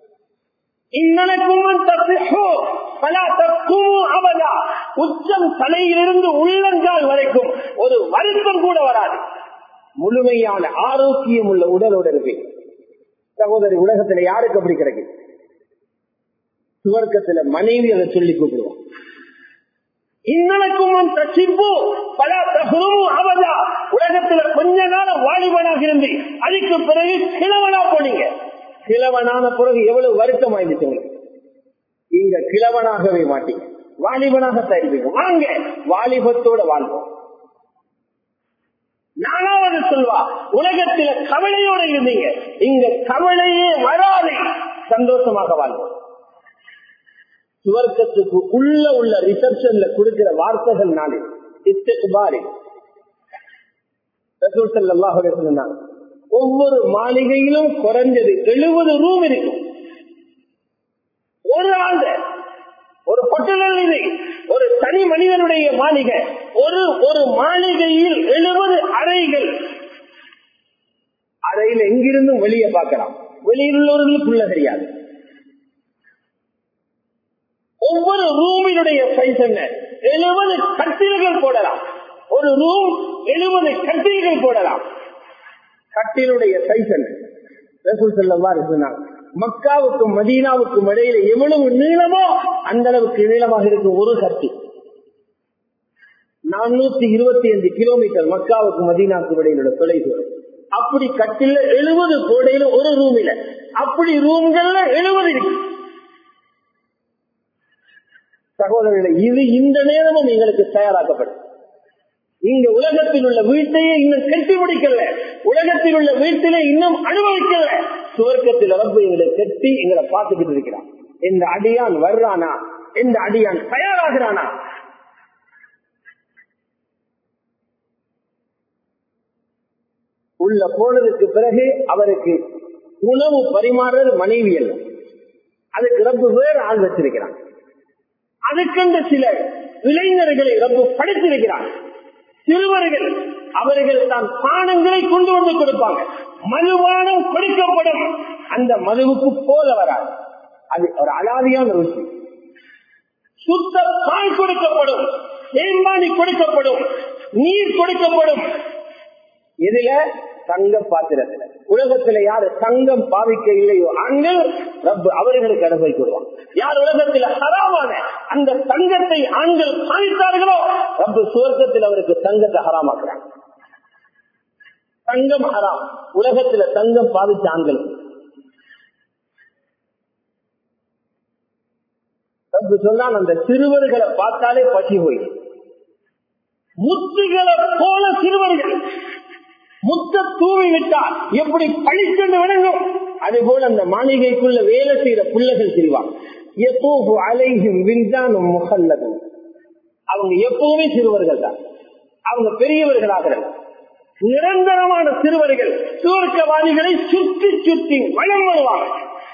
உச்சம் தலையிலிருந்து உள்ளங்கால் வரைக்கும் ஒரு வருத்தம் கூட வராது முழுமையான ஆரோக்கியம் உள்ள உடலோடு இருப்பீங்க சகோதரி உலகத்துல யாருக்கு அப்படி கிடைக்கும் சுவர்க்கத்துல மனைவி அதை சொல்லி கூப்பிடுவோம் இன்னலக்கும் தச்சிப்பு பல தகுரும் அவதா உலகத்துல கொஞ்ச நாள் வாலிபனாக இருந்து அதுக்கு பிறகு கிழவனா போனீங்க கிழவனான பிறகு எவ்வளவு வருத்தம் ஆயிடுச்சு உங்களுக்கு இங்க கிழவனாகவே மாட்டீங்க வாலிபனாக தருவீங்க வாங்க வாலிபத்தோட வாழ்வோம் நானாவது சொல்வா உலகத்தில கவலையோட இருந்தீங்க இங்க கவலையே வராது சந்தோஷமாக வாழ்வோம் சுவர்க்கத்துக்கு உள்ள உள்ள ரிசப்ஷன்ல கொடுக்கிற வார்த்தைகள் நாளே இத்தகுபாரி சொன்னாங்க ஒவ்வொரு மாளிகையிலும் குறைஞ்சது எழுபது ரூம் இருக்கும் ஒரு ஆண்டு ஒரு பொட்டல் இது ஒரு தனி மனிதனுடைய மாளிகை ஒரு ஒரு மாளிகையில் எழுபது அறைகள் அறையில் எங்கிருந்தும் வெளியே பார்க்கலாம் வெளியில் உள்ளவர்களுக்குள்ள தெரியாது ஒவ்வொரு ரூமினுடைய சைஸ் என்ன எழுபது கட்டில்கள் போடலாம் ஒரு ரூம் எழுபது கட்டில்கள் போடலாம் கட்டிலுடைய சைஸ் என்ன சொன்னாங்க மக்காவுக்கும் மதீனாவுக்கும் இடையில எவ்வளவு நீளமோ அந்த அளவுக்கு நீளமாக இருக்கும் ஒரு கட்டி நானூத்தி இருபத்தி அஞ்சு கிலோமீட்டர் மக்காவுக்கும் மதீனாவுக்கும் இடையில தொலைவு அப்படி கட்டில எழுபது கோடையில ஒரு ரூமில அப்படி ரூம்கள்ல எழுபது இருக்கு சகோதரர்களை இது இந்த நேரமும் எங்களுக்கு தயாராக்கப்படும் இங்க உலகத்தில் உள்ள வீட்டையே இன்னும் கட்டி முடிக்கல உலகத்தில் உள்ள வீட்டிலே இன்னும் அனுபவிக்கல சுவர்க்கத்தில் ரப்பு எங்களை கட்டி எங்களை பார்த்துக்கிட்டு இருக்கிறான் இந்த அடியான் வர்றானா இந்த அடியான் தயாராகிறானா உள்ள போனதுக்கு பிறகு அவருக்கு உணவு பரிமாறுறது மனைவி அல்ல அதுக்கு ரப்பு வேறு ஆள் வச்சிருக்கிறான் அதுக்கென்று சில இளைஞர்களை ரப்பு படைத்திருக்கிறான் சிறுவர்கள் அவர்கள் தான் பானங்களை கொண்டு வந்து கொடுப்பாங்க மதுபானம் கொடுக்கப்படும் அந்த மதுவுக்கு போல வராது அது ஒரு அலாதியான ருசி சுத்த பால் கொடுக்கப்படும் தேம்பானி கொடுக்கப்படும் நீர் கொடுக்கப்படும் இதுல தங்க பாத்திரத்துல உலகத்துல யாரு தங்கம் பாவிக்க இல்லையோ ஆண்கள் ரப்பு அவர்களுக்கு அனுபவி கொடுவான் யார் உலகத்துல ஹராமான அந்த தங்கத்தை ஆண்கள் பாவித்தார்களோ ரப்பு சுவர்க்கத்தில் அவருக்கு தங்கத்தை ஹராமாக்குறாங்க தங்கம் ஹராம் உலகத்துல தங்கம் பாவிச்ச ஆண்கள் ரப்பு சொன்னால் அந்த சிறுவர்களை பார்த்தாலே பசி போய் முத்துகளை போல சிறுவர்கள் முத்த தூவி விட்டால் எப்படி பழிச்சென்று விளங்கும் அதே போல அந்த மாளிகைக்குள்ள வேலை செய்யற பிள்ளைகள் செய்வாங்க எப்போது அலைகும் விஞ்ஞானம் முகல்லதும் அவங்க எப்பவுமே சிறுவர்கள் தான் அவங்க பெரியவர்களாகிறாங்க நிரந்தரமான சிறுவர்கள் சுவர்க்கவாதிகளை சுற்றி சுற்றி வளம் வருவாங்க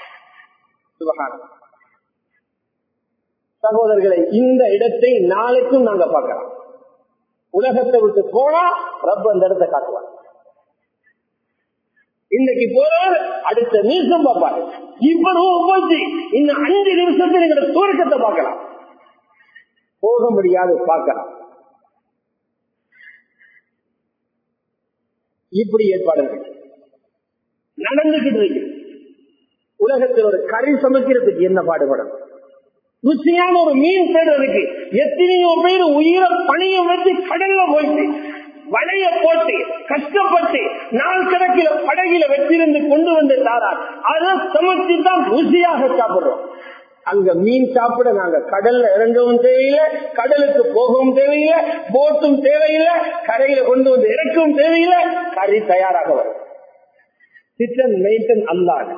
சகோதரர்களை இந்த இடத்தை நாளைக்கும் நாங்க பார்க்கலாம் உலகத்தை விட்டு போனா ரப்ப அந்த இடத்தை காட்டுவாங்க இன்னைக்கு போறவர் அடுத்த நிமிஷம் பார்ப்பாரு இப்ப போச்சு இன்னும் அஞ்சு நிமிஷத்துல எங்க தூரக்கத்தை பார்க்கலாம் போக முடியாது பார்க்கலாம் இப்படி ஏற்பாடுகள் நடந்துகிட்டு இருக்கு உலகத்தில் ஒரு கறி சமைக்கிறதுக்கு என்ன பாடுபடும் ருச்சியான ஒரு மீன் தேடுறதுக்கு எத்தனையோ பேர் உயிரை பணிய வச்சு கடல்ல போயிட்டு வலைய போட்டு கஷ்டப்பட்டு நாள் கணக்கில படகில வச்சிருந்து கொண்டு வந்து தாரார் அதை சமைச்சு தான் ருசியாக சாப்பிடுறோம் அங்க மீன் சாப்பிட நாங்க கடல்ல இறங்கவும் தேவையில்லை கடலுக்கு போகவும் தேவையில்லை போட்டும் தேவையில்லை கரையில கொண்டு வந்து இறக்கவும் தேவையில்லை கறி தயாராக வரும் சிக்கன் மெயின்டன் அல்லாது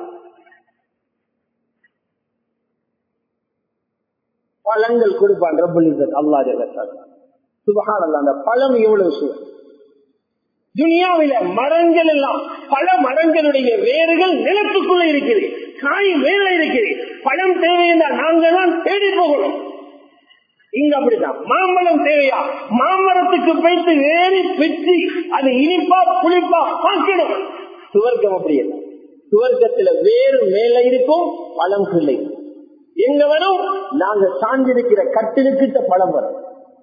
பழங்கள் கொடுப்பான் ரபுலிசன் அல்லா ஜெகத்தான் சுபகான் அல்ல அந்த பழம் எவ்வளவு சுவர் துனியாவில மரங்கள் எல்லாம் பல மரங்களுடைய வேர்கள் நிலத்துக்குள்ள இருக்குது காய் மேல இருக்குது பழம் தேவையா நாங்க தான் தேடி போகணும் இங்க அப்படிதான் மாம்பழம் தேவையா மாமரத்துக்கு போயிட்டு ஏறி பிச்சு அது இனிப்பா புளிப்பா பார்க்கணும் சுவர்க்கம் அப்படி இல்லை சுவர்க்கத்துல வேறு மேல இருக்கும் பழம் கிளை எங்க வரும் நாங்க சார்ந்திருக்கிற கட்டிலுக்கிட்ட பழம் வரும்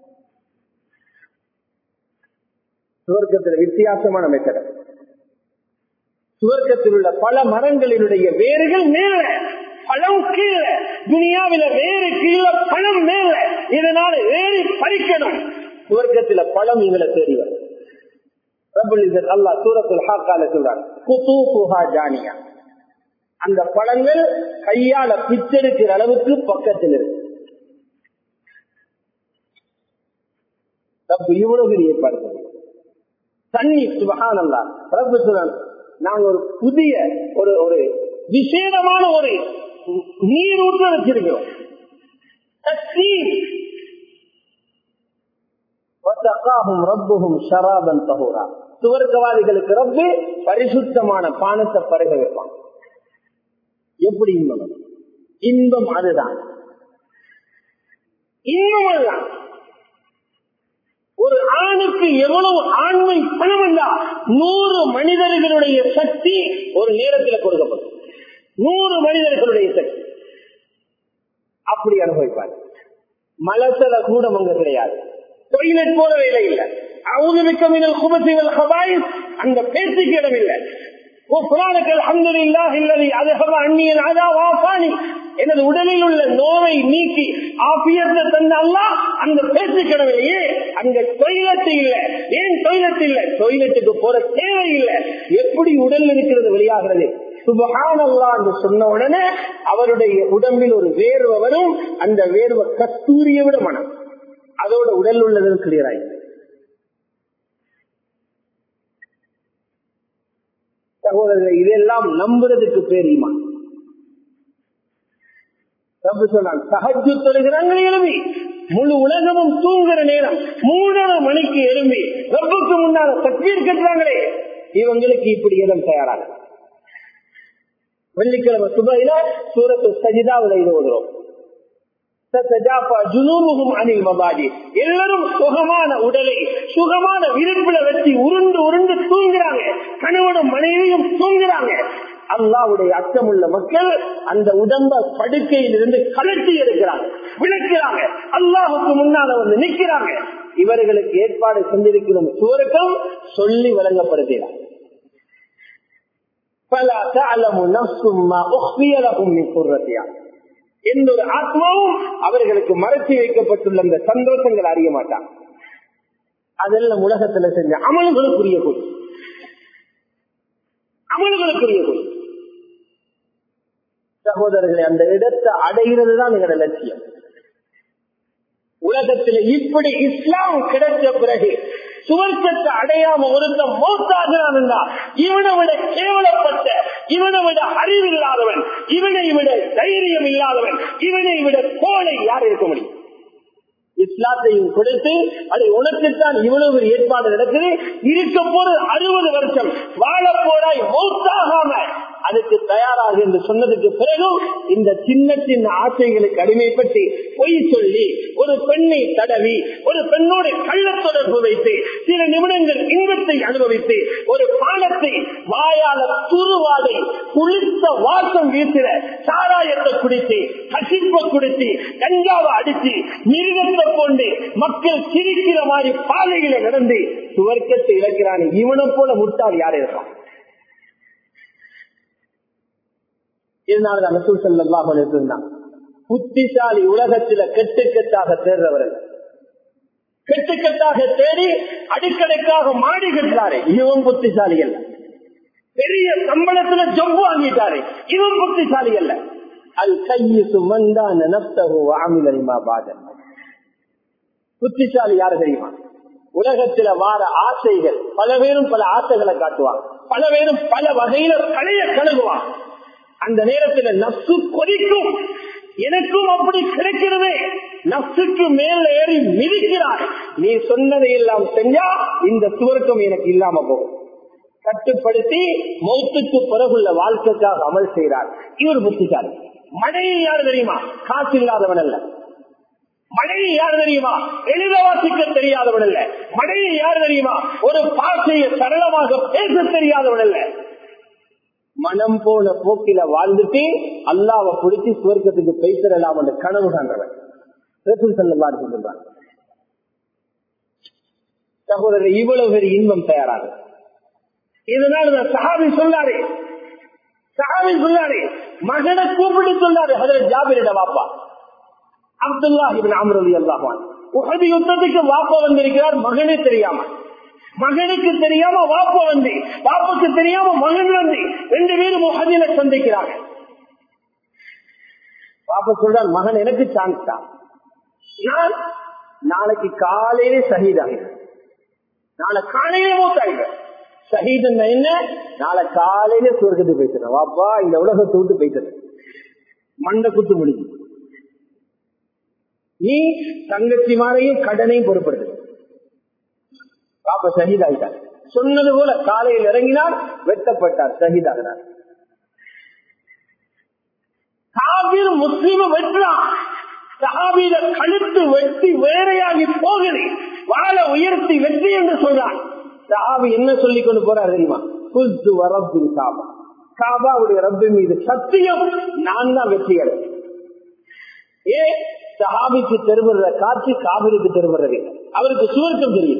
சுவர்க்கத்துல வித்தியாசமான மெத்தட சுவர்க்கத்தில் உள்ள பல மரங்களினுடைய வேர்கள் மேல பழம் கீழே துனியாவில வேறு கீழே பழம் மேல இதனால வேறு பறிக்கணும் சுவர்க்கத்துல பழம் இவங்களை தேடி வரும் அல்லா சூரத்துல் ஹாக்கால சொல்றாங்க குதூபுஹா ஜானியா அந்த பழங்கள் கையால பிச்செடுக்கிற அளவுக்கு பக்கத்தில் இருக்கு ரப்பு இவ்வளவு பெரிய ஏற்பாடு தண்ணி சுபகானந்தா ரப்பு சொல்றான் நாங்க ஒரு புதிய ஒரு ஒரு விசேடமான ஒரு நீர் ஊற்ற வச்சிருக்கிறோம் ரப்புகும் ஷராபன் தகுரா சுவர்க்கவாதிகளுக்கு ரப்பு பரிசுத்தமான பானத்தை பருக வைப்பான் எப்படி இன்பம் இன்பம் அதுதான் இன்பம் அதுதான் ஒரு ஆணுக்கு எவ்வளவு ஆண்மை பணம் என்றா நூறு மனிதர்களுடைய சக்தி ஒரு நேரத்தில் கொடுக்கப்படும் நூறு மனிதர்களுடைய சக்தி அப்படி அனுபவிப்பார் மலசல கூட அங்க கிடையாது டொய்லெட் போல வேலை இல்லை அவுதுமிக்கமினல் குபசிகள் ஹபாயில் அந்த பேச்சுக்கு இடம் இல்லை எனது உடலில் உள்ள நோவை நீக்கி ஆபியத்தை தந்த அல்லா அந்த பேச்சு கிடவில்லையே அங்க டொய்லெட் இல்ல ஏன் டொய்லெட் இல்ல டொய்லெட்டுக்கு போற தேவை இல்லை எப்படி உடல் இருக்கிறது வெளியாகிறது சுபகானல்லா என்று சொன்ன உடனே அவருடைய உடம்பில் ஒரு வேர்வை வரும் அந்த வேர்வை கஸ்தூரிய விட மனம் அதோட உடல் உள்ளது கிளியர் ஆயிடுச்சு சகோதரர்கள் இதெல்லாம் நம்புறதுக்கு பேர் ஈமான் ரப்பு சொன்னான் சகஜு தொழுகிறாங்க எழுப்பி முழு உலகமும் தூங்குற நேரம் மூணரை மணிக்கு எழும்பி ரப்புக்கு முன்னால தக்வீர் கட்டுறாங்களே இவங்களுக்கு இப்படி இடம் தயாராக வெள்ளிக்கிழமை சுபையில சூரத்து சஜிதாவில் இது ஓதுறோம் எல்லாரும் சுகமான உடலை சுகமான விருப்பில வச்சு உருண்டு உருண்டு தூங்குறாங்க கணவனும் மனைவியும் தூங்குறாங்க அல்லாவுடைய அச்சமுள்ள மக்கள் அந்த உடம்ப படுக்கையில் இருந்து கலட்டி எடுக்கிறாங்க விளக்கிறாங்க அல்லாஹுக்கு முன்னால வந்து நிற்கிறாங்க இவர்களுக்கு ஏற்பாடு செஞ்சிருக்கிறோம் சுவருக்கம் சொல்லி வழங்கப்படுகிறார் பல எந்த ஒரு ஆத்மாவும் அவர்களுக்கு மறைச்சி வைக்கப்பட்டுள்ள அந்த சந்தோஷங்கள் அறிய மாட்டாங்க அதெல்லாம் உலகத்துல செஞ்ச அமல்களுக்குரிய கூலி அமல்களுக்குரிய கூலி சகோதரர்களை அந்த இடத்தை அடைகிறது தான் எங்களோட லட்சியம் உலகத்தில் இப்படி இஸ்லாம் கிடைச்ச பிறகு சுவர்க்கத்தை அடையாம ஒருத்த மோத்தாகிறான் இவனை விட கேவலப்பட்ட இவனை விட அறிவில்லாதவன் இவனை விட தைரியம் இல்லாதவன் இவனை விட கோலை யார் இருக்க முடியும் இஸ்லாத்தையும் கொடுத்து அதை உனக்குத்தான் இவ்வளவு ஒரு ஏற்பாடு நடக்குது இருக்க போற அறுபது வருஷம் வாழ போறாய் மௌத்தாகாம அதுக்கு தயாராக என்று சொன்னதுக்கு பிறகும் இந்த சின்ன சின்ன ஆசைகளுக்கு அடிமைப்பட்டு பொய் சொல்லி ஒரு பெண்ணை தடவி ஒரு பெண்ணோட கள்ள தொடர்பு வைத்து சில நிமிடங்கள் இன்பத்தை அனுபவித்து ஒரு பாலத்தை வாயால துருவாடை குளிர்த்த வாசம் வீசுற சாராயத்தை குடித்து கசிப்ப குடித்து கஞ்சாவை அடித்து மிருகத்தை கொண்டு மக்கள் சிரிக்கிற மாதிரி பாதையில நடந்து சுவர்க்கத்தை இழக்கிறான் இவனை போல முட்டாள் யார் இருப்பான் இதனால ரசூல் சல்லாஹ் இருந்தான் புத்திசாலி உலகத்தில கெட்டுக்கட்டாக தேர்றவர்கள் கெட்டுக்கட்டாக தேடி அடிக்கடைக்காக மாடி கட்டுறாரு இவன் புத்திசாலி அல்ல பெரிய சம்பளத்துல ஜொம்பு வாங்கிட்டாரு இவன் புத்திசாலி அல்ல அல் கையு சுமந்தான நப்தகு ஆமிலரிமா பாதன் புத்திசாலி யாரு தெரியுமா உலகத்துல வார ஆசைகள் பல பேரும் பல ஆசைகளை காட்டுவான் பல பேரும் பல வகையில களைய கழுகுவான் அந்த நேரத்துல நப்சு கொதிக்கும் எனக்கும் அப்படி கிடைக்கிறது நப்சுக்கு மேல ஏறி மிதிக்கிறார் நீ சொன்னதை எல்லாம் செஞ்சா இந்த சுவர்க்கம் எனக்கு இல்லாம போகும் கட்டுப்படுத்தி மௌத்துக்கு பிறகுள்ள வாழ்க்கைக்காக அமல் செய்கிறார் இவர் புத்திசாலி மழையை யார் தெரியுமா காசு இல்லாதவன் அல்ல மழையை யார் தெரியுமா எழுத வாசிக்க தெரியாதவன் அல்ல மழையை யார் தெரியுமா ஒரு பாஷையை சரளமாக பேச தெரியாதவன் அல்ல மனம் போன போக்கில வாழ்ந்துட்டு அல்லாவை பிடிச்சி சுவர்க்கத்துக்கு பேசலாம் என்ற கனவு காண்றவன் செல்லலாம் சொல்றான் சகோதரர் இவ்வளவு பெரிய இன்பம் தயாராக இதனால் நான் சஹாபி சொல்லாரு சஹாபி சொல்லாரு மகனை கூப்பிட்டு சொல்லாரு அதில் ஜாபிரிட வாப்பா அப்துல்லா இவன் அமரலி அல்லாஹான் உகது யுத்தத்துக்கு வாப்பா வந்திருக்கிறார் மகனே தெரியாம மகனுக்கு தெரியாம வாப்பா வந்து பாப்புக்கு தெரியாம மகன் வந்து ரெண்டு பேரும் முகதில சந்திக்கிறாங்க பாப்பா சொல்றார் மகன் எனக்கு சான்ஸ் தான் நான் நாளைக்கு காலையிலே சகிதாகிறேன் நாளை காலையிலே மூத்தாகிறேன் ஷஹீத் என்ன நாளை காலையில சுவர்க்கத்துக்கு போயிட்டு வாப்பா இந்த உலகத்தை விட்டு போயிட்டு மண்டை குத்து முடிஞ்சு நீ தங்கச்சி மாரையும் கடனையும் பொறுப்படுத்து பாப்பா ஷஹீத் ஆகிட்டார் சொன்னது போல காலையில் இறங்கினார் வெட்டப்பட்டார் ஷஹீத் ஆகினார் காவிர் முஸ்லீம வெட்டுறான் சஹாபீத கழுத்து வெட்டி வேறையாகி போகுது வாழ உயர்த்தி வெற்றி என்று சொல்றான் சஹாபி என்ன சொல்லி கொண்டு போறார் தெரியுமா புத்து வரப்பின் காபா காபாவுடைய ரப்பு மீது சத்தியம் நான் தான் வெற்றி அடைவேன் ஏ சஹாபிக்கு தெருவுற காட்சி காவிரிக்கு தெருவுறது அவருக்கு சுவர்க்கம் தெரியும்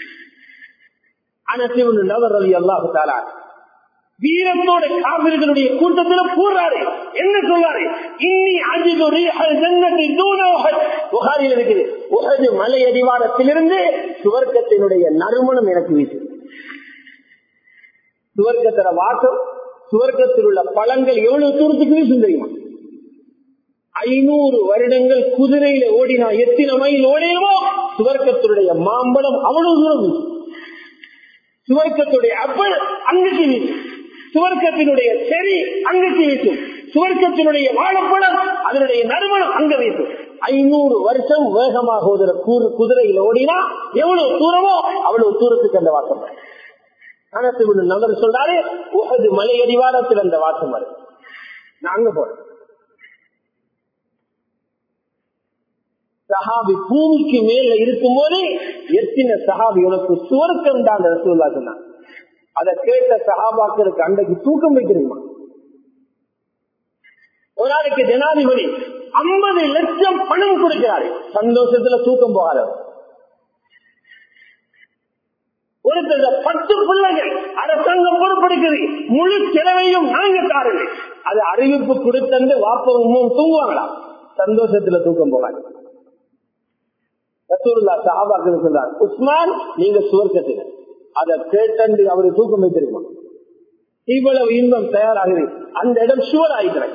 அனசிவன் நவர் அலி அல்லாஹு தாலா வீரத்தோட காவிர்களுடைய கூட்டத்தில் கூறாரு என்ன சொல்றாரு இன்னி அஜிதுரி ஜன்னத்தை புகாரில் இருக்குது உகது மலை அடிவாரத்திலிருந்து சுவர்க்கத்தினுடைய நறுமணம் எனக்கு வீசு சுவர்க்கத்தின வாசம் சுவர்க்கத்தில் உள்ள பழங்கள் எவ்வளவு தூரத்துக்கு வீசும் தெரியுமா ஐநூறு வருடங்கள் குதிரையில ஓடினா எத்தனை மைல் ஓடினமோ சுவர்க்கத்தினுடைய மாம்பழம் அவ்வளவு தூரம் வீசும் சுவர்க்கத்துடைய அப்பல் அங்குக்கு வீசும் சுவர்க்கத்தினுடைய செறி அங்குக்கு வீசும் சுவர்க்கத்தினுடைய வாழைப்பழம் அதனுடைய நறுமணம் அங்க வீசும் ஐநூறு வருஷம் வேகமாக ஓதுற குதிரையில் ஓடினா எவ்வளவு தூரமோ அவ்வளவு தூரத்துக்கு அந்த வாசம் அனத்து நபர் சொல்றாரு உகது மலை அடிவாரத்தில் அந்த வாசம் வரும் நாங்க போறோம் சஹாபி பூமிக்கு மேல இருக்கும் போதே எத்தனை சஹாபி உனக்கு சுவர்க்கம் தான் ரசூல்லா சொன்னான் அதை கேட்ட சஹாபாக்களுக்கு அன்றைக்கு தூக்கம் வைக்கிறீமா ஒரு நாளைக்கு ஜனாதிபதி ஐம்பது லட்சம் பணம் கொடுக்கிறாரு சந்தோஷத்துல தூக்கம் போகாத ஒருத்தர் பத்து பிள்ளைகள் அரசாங்கம் பொறுப்படுக்குது முழு செலவையும் நாங்க தாருங்க அது அறிவிப்பு கொடுத்தந்து வாப்பவும் தூங்குவாங்களா சந்தோஷத்துல தூக்கம் போகாது ரசூல்லா சஹாபாக்கள் சொல்றார் உஸ்மான் நீங்க சுவர்க்கத்தில் அதை கேட்டண்டு அவரு தூக்கம் வைத்திருக்கோம் இவ்வளவு இன்பம் தயாராகுது அந்த இடம் சுவர் ஆகிக்கிறாங்க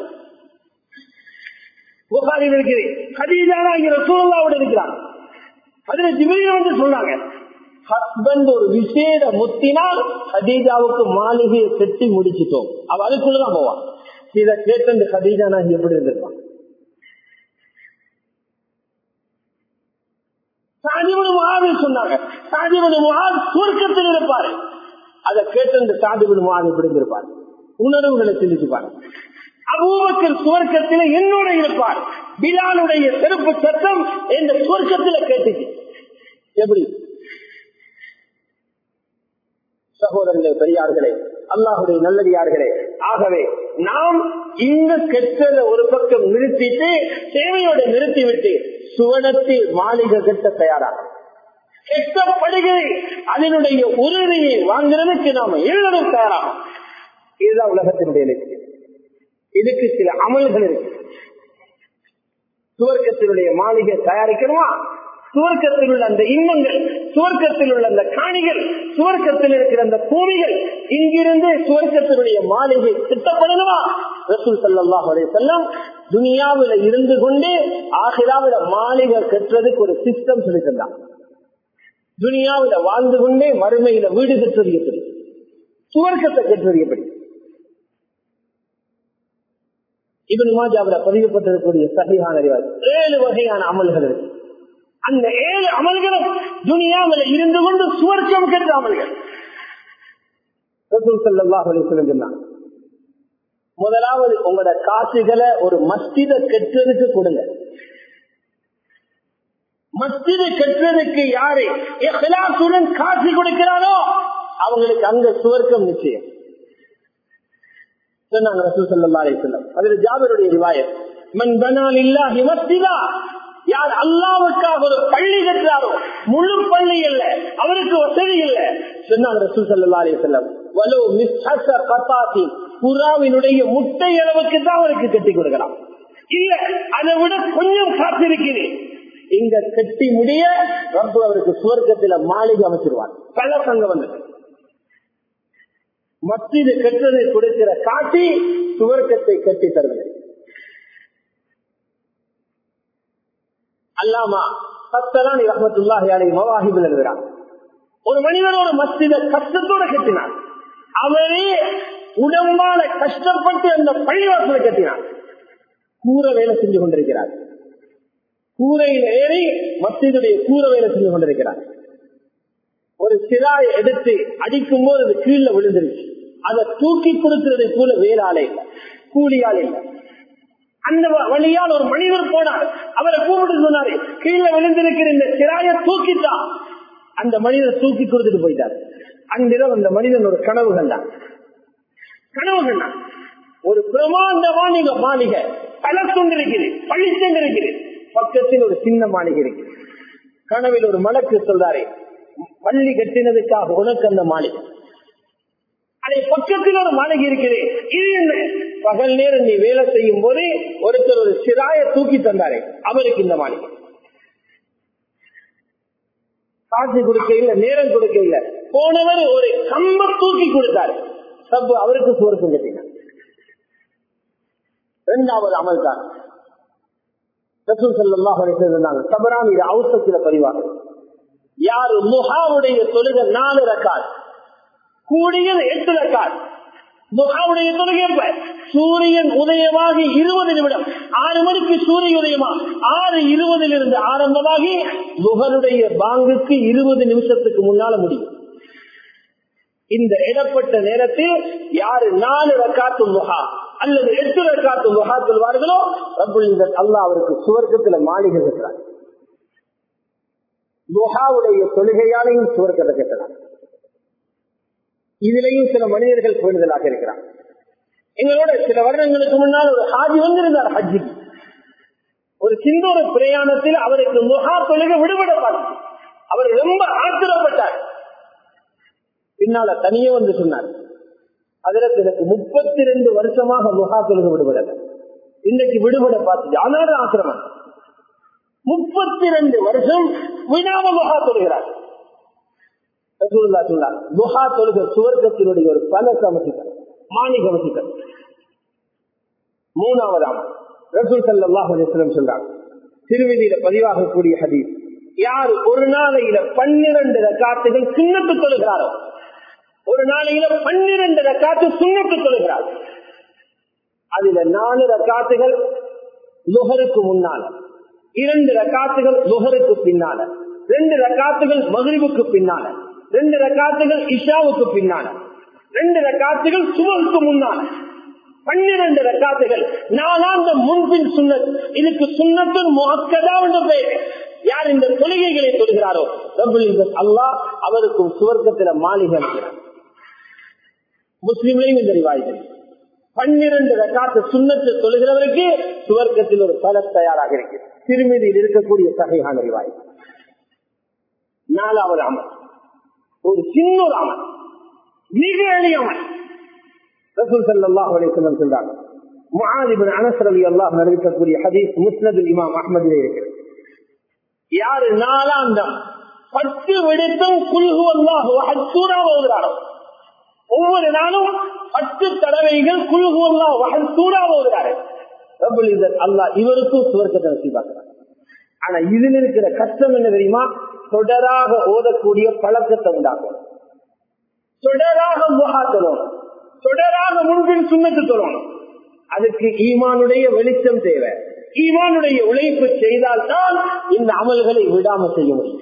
புகாரில் இருக்கிறேன் கதீஜானாகிற சூழலாவோட இருக்கிறான் அதுல ஜிமிழ் வந்து சொல்றாங்க ஹஸ்பண்ட் ஒரு விசேட முத்தினால் கதீஜாவுக்கு மாளிகையை கட்டி முடிச்சிட்டோம் அவ அதுக்குள்ளதான் போவான் இதை கேட்டு கதீஜா நான் எப்படி இருந்திருப்பான் சாதிபனு மகாது சொன்னாங்க சாதிபனு மகாது சுவர்க்கத்தில் இருப்பாரு அதை கேட்டு இந்த சாதிபனு மகாது எப்படி இருந்திருப்பார் உணர்வுகளை சிந்திச்சுப்பாரு அபூபக்கர் சுவர்க்கத்தில் என்னோட இருப்பார் பிலாலுடைய சிறப்பு சத்தம் இந்த சுவர்க்கத்தில் கேட்டுச்சு எப்படி சகோதரர்களே பெரியார்களே அல்லாஹுடைய நல்லடியார்களே ஆகவே நாம் இந்த கெட்டத ஒரு பக்கம் நிறுத்திட்டு சேவையோட நிறுத்திவிட்டு சுவனத்தில் மாளிகை கட்ட தயாராக கெட்டப்படுகிறது அதனுடைய உறுதியை வாங்குறதுக்கு நாம எழுதணும் தயாராகும் இதுதான் உலகத்தினுடைய லட்சியம் இதுக்கு சில அமல்கள் இருக்கு சுவர்க்கத்தினுடைய மாளிகை தயாரிக்கணுமா சுவர்க்கத்தில் உள்ள அந்த இன்பங்கள் சுவர்க்கத்தில் உள்ள அந்த காணிகள் சுவர்க்கத்தில் இருக்கிற அந்த பூமிகள் இங்கிருந்து சுவர்க்கத்தினுடைய மாளிகை திட்டப்படணுமா ரசூல் சல்லாஹ் செல்லம் துனியாவில இருந்து கொண்டு ஆகிராவில மாளிகை கட்டுறதுக்கு ஒரு சிஸ்டம் சொல்லித்தந்தான் துனியாவில வாழ்ந்து கொண்டே மறுமையில வீடு கட்டுறது எப்படி சுவர்க்கத்தை கட்டுறது எப்படி இவன் மாஜாவில பதிவுபட்டிருக்கக்கூடிய சகையான ஏழு வகையான அமல்கள் இருக்கு அந்த ஏழு அமல்களும் துனியாவில் இருந்து கொண்டு சுவர்க்கம் கெட்ட அமல்கள் சொன்னான் முதலாவது உங்களோட காசுகளை ஒரு மஸ்தித கெட்டதுக்கு கொடுங்க மஸ்தித கெட்டதுக்கு யாரு இஹ்லாசுடன் காசு கொடுக்கிறாரோ அவங்களுக்கு அங்க சுவர்க்கம் நிச்சயம் சொன்னாங்க ரசூல் ஸல்லல்லாஹு அலைஹி வஸல்லம் அதுல ஜாபிருடைய ரிவாயத் மன் பனா லில்லாஹி மஸ்ஜிதா யார் அல்லாஹ்வுக்காக ஒரு பள்ளி கட்டுறாரோ முழு பள்ளி இல்ல அவருக்கு வசதி இல்ல சொன்னாங்க ரசூல் ஸல்லல்லாஹு அலைஹி வஸல்லம் வலோ மிஸ்ஹஸ கதாத்தி புறாவினுடைய முட்டை அளவுக்கு தான் அவருக்கு கட்டி கொடுக்கலாம் இல்ல அதை விட கொஞ்சம் காத்திருக்கிறேன் இங்க கட்டி முடிய ரப்பு அவருக்கு சுவர்க்கத்தில மாளிகை அமைச்சிருவார் பல சங்கம் வந்தது மத்திது கெட்டதை கொடுக்கிற காட்டி சுவர்க்கத்தை கட்டி தருவது அல்லாமா சத்தராணி ரஹமத்துல்லாஹி அலை மவாஹிபில் எழுதுகிறார் ஒரு மனிதர் ஒரு மஸ்ஜித கஷ்டத்தோட கட்டினார் அவரே உடம்பால கஷ்டப்பட்டு அந்த பள்ளிவாசலை கட்டினார் கூரை வேலை செஞ்சு கொண்டிருக்கிறார் கூரையில் ஏறி மஸ்ஜிதுடைய கூரை வேலை செஞ்சு கொண்டிருக்கிறார் ஒரு சிராய் எடுத்து அடிக்கும் போது அது கீழே விழுந்துருச்சு அதை தூக்கி கொடுக்கிறதை போல வேளாளே இல்லை கூலியால் இல்லை அந்த வழியால் ஒரு மனிதர் போனார் அவரை கூப்பிட்டு சொன்னாரு கீழே விழுந்திருக்கிற இந்த சிராய தூக்கித்தான் அந்த மனிதர் தூக்கி கொடுத்துட்டு போயிட்டார் அன்றிரவு அந்த மனிதன் ஒரு கனவு கண்டான் கனவு கண்டான் ஒரு பிரமாண்டமான மாளிகை பலத்தொண்டிருக்கிறது பழித்தொண்டிருக்கிறது பக்கத்தில் ஒரு சின்ன மாளிகை இருக்கு கனவில் ஒரு மலக்கு சொல்றாரு பள்ளி கட்டினதுக்காக உனக்கு அந்த மாளிகை அதை பக்கத்தில் ஒரு மாளிகை இருக்கிறது இது என்ன பகல் நேரம் நீ வேலை செய்யும் போது ஒருத்தர் ஒரு சிராய தூக்கி தந்தாரே அவருக்கு இந்த மாளிகை காசு கொடுக்க இல்ல நேரம் கொடுக்க இல்ல போனவர் ஒரு கம்ப தூக்கி கொடுத்தாரு சப்பு அவருக்கு சுவர்க்கம் கட்டினார் இரண்டாவது அமல் தான் சபராமி அவசரத்தில் பதிவாக யாரு முகாவுடைய தொழுக நாலு ரக்கால் கூடியது எட்டு ரக்கால் முகாவுடைய தொழுகை சூரியன் உதயமாகி இருபது நிமிடம் ஆறு மணிக்கு சூரிய உதயமா ஆறு இருபதில் இருந்து ஆரம்பமாகி முகனுடைய பாங்குக்கு இருபது நிமிஷத்துக்கு முன்னால முடியும் இந்த இடப்பட்ட நேரத்தில் யாரு நாலு ரக்காத்து முகா அல்லது எட்டு ரக்காத்து முகா சொல்வார்களோ ரபுல் அல்லா அவருக்கு சுவர்க்கத்துல மாளிகை கட்டுறார் முகாவுடைய தொழுகையாலையும் சுவர்க்கத்தை கட்டுறார் இதுலயும் சில மனிதர்கள் பேணுதலாக இருக்கிறார் எங்களோட சில வருடங்களுக்கு முன்னால் ஒரு ஹாஜி வந்திருந்தார் ஹஜ்ஜி ஒரு சின்ன ஒரு பிரயாணத்தில் அவருக்கு முகா தொழுகை விடுபடப்பார் அவர் ரொம்ப ஆத்திரப்பட்டார் பின்னால தனியே வந்து சொன்னார் அதுல எனக்கு முப்பத்தி ரெண்டு வருஷமாக முகா தொழுகை விடுபடல இன்னைக்கு விடுபட பார்த்து அனாத ஆசிரமம் முப்பத்தி ரெண்டு வருஷம் வினாம முகா தொழுகிறார் முகா தொழுக சுவர்க்கத்தினுடைய ஒரு பல சமசிகள் மாணி கவசிகள் மூணாவதாம் ரசூல் சல்லாஹ் அலிஸ்லம் சொல்றாங்க திருவிதியில பதிவாகக்கூடிய ஹதீஸ் யார் ஒரு நாளையில பன்னிரண்டு ரக்காத்துகள் சுண்ணத்து தொழுகிறாரோ ஒரு நாளையில பன்னிரண்டு ரக்காத்து சுண்ணத்து தொழுகிறார் அதுல நாலு ரக்காத்துகள் லுகருக்கு முன்னால இரண்டு ரக்காத்துகள் லுகருக்கு பின்னால ரெண்டு ரக்காத்துகள் மகிழ்வுக்கு பின்னால ரெண்டு ரக்காத்துகள் இஷாவுக்கு பின்னால ரெண்டு ரக்காத்துகள் சுமருக்கு முன்னால பன்னிரண்டு ரக்காத்துகள் நாலாந்த முன்பின் சுண்ணத் இதுக்கு சுண்ணத்தின் முகக்கதா என்று பெயர் யார் இந்த தொழுகைகளை தொழுகிறாரோ அல்லாஹ் அவருக்கும் சுவர்க்கத்தில மாளிகை அளிக்கிறார் முஸ்லிம்லையும் இந்த ரிவாய்கள் பன்னிரண்டு ரக்காத்து சுண்ணத்து தொழுகிறவருக்கு சுவர்க்கத்தில் ஒரு பல தயாராக இருக்கு திருமதியில் இருக்கக்கூடிய சகையான ரிவாய் நாலாவது அமல் ஒரு சின்ன ஒரு அமல் மிக எளிய அமல் ரசூல் சல்லாஹ் அலிசல்லம் சொல்றாங்க முஆதிபின் அனஸ் ரலி அல்லாஹ் அறிவிக்கக்கூடிய ஹதீஸ் முஸ்னதுல் இமாம் அஹ்மதிலே இருக்கிறது யாரு நாலாந்தம் பத்து விடுத்தும் குல்ஹு அல்லாஹ் சூறா ஓதுறாரோ ஒவ்வொரு நாளும் பத்து தடவைகள் குல்ஹு அல்லாஹ் வஹத் சூறா ஓதுறாரு ரபுல் இzzat அல்லாஹ் இவருக்கும் சுவர்க்கத்தை நசீபாக்குறார் ஆனா இதில் இருக்கிற கஷ்டம் என்ன தெரியுமா தொடராக ஓதக்கூடிய பழக்கத்தை உண்டாக்கும் தொடராக முகா சொல்லணும் தொடராக முன்பின் சுண்ணத்து சொல்லணும் அதுக்கு ஈமானுடைய வெளிச்சம் தேவை ஈமானுடைய உழைப்பு செய்தால்தான் இந்த அமல்களை விடாம செய்ய முடியும்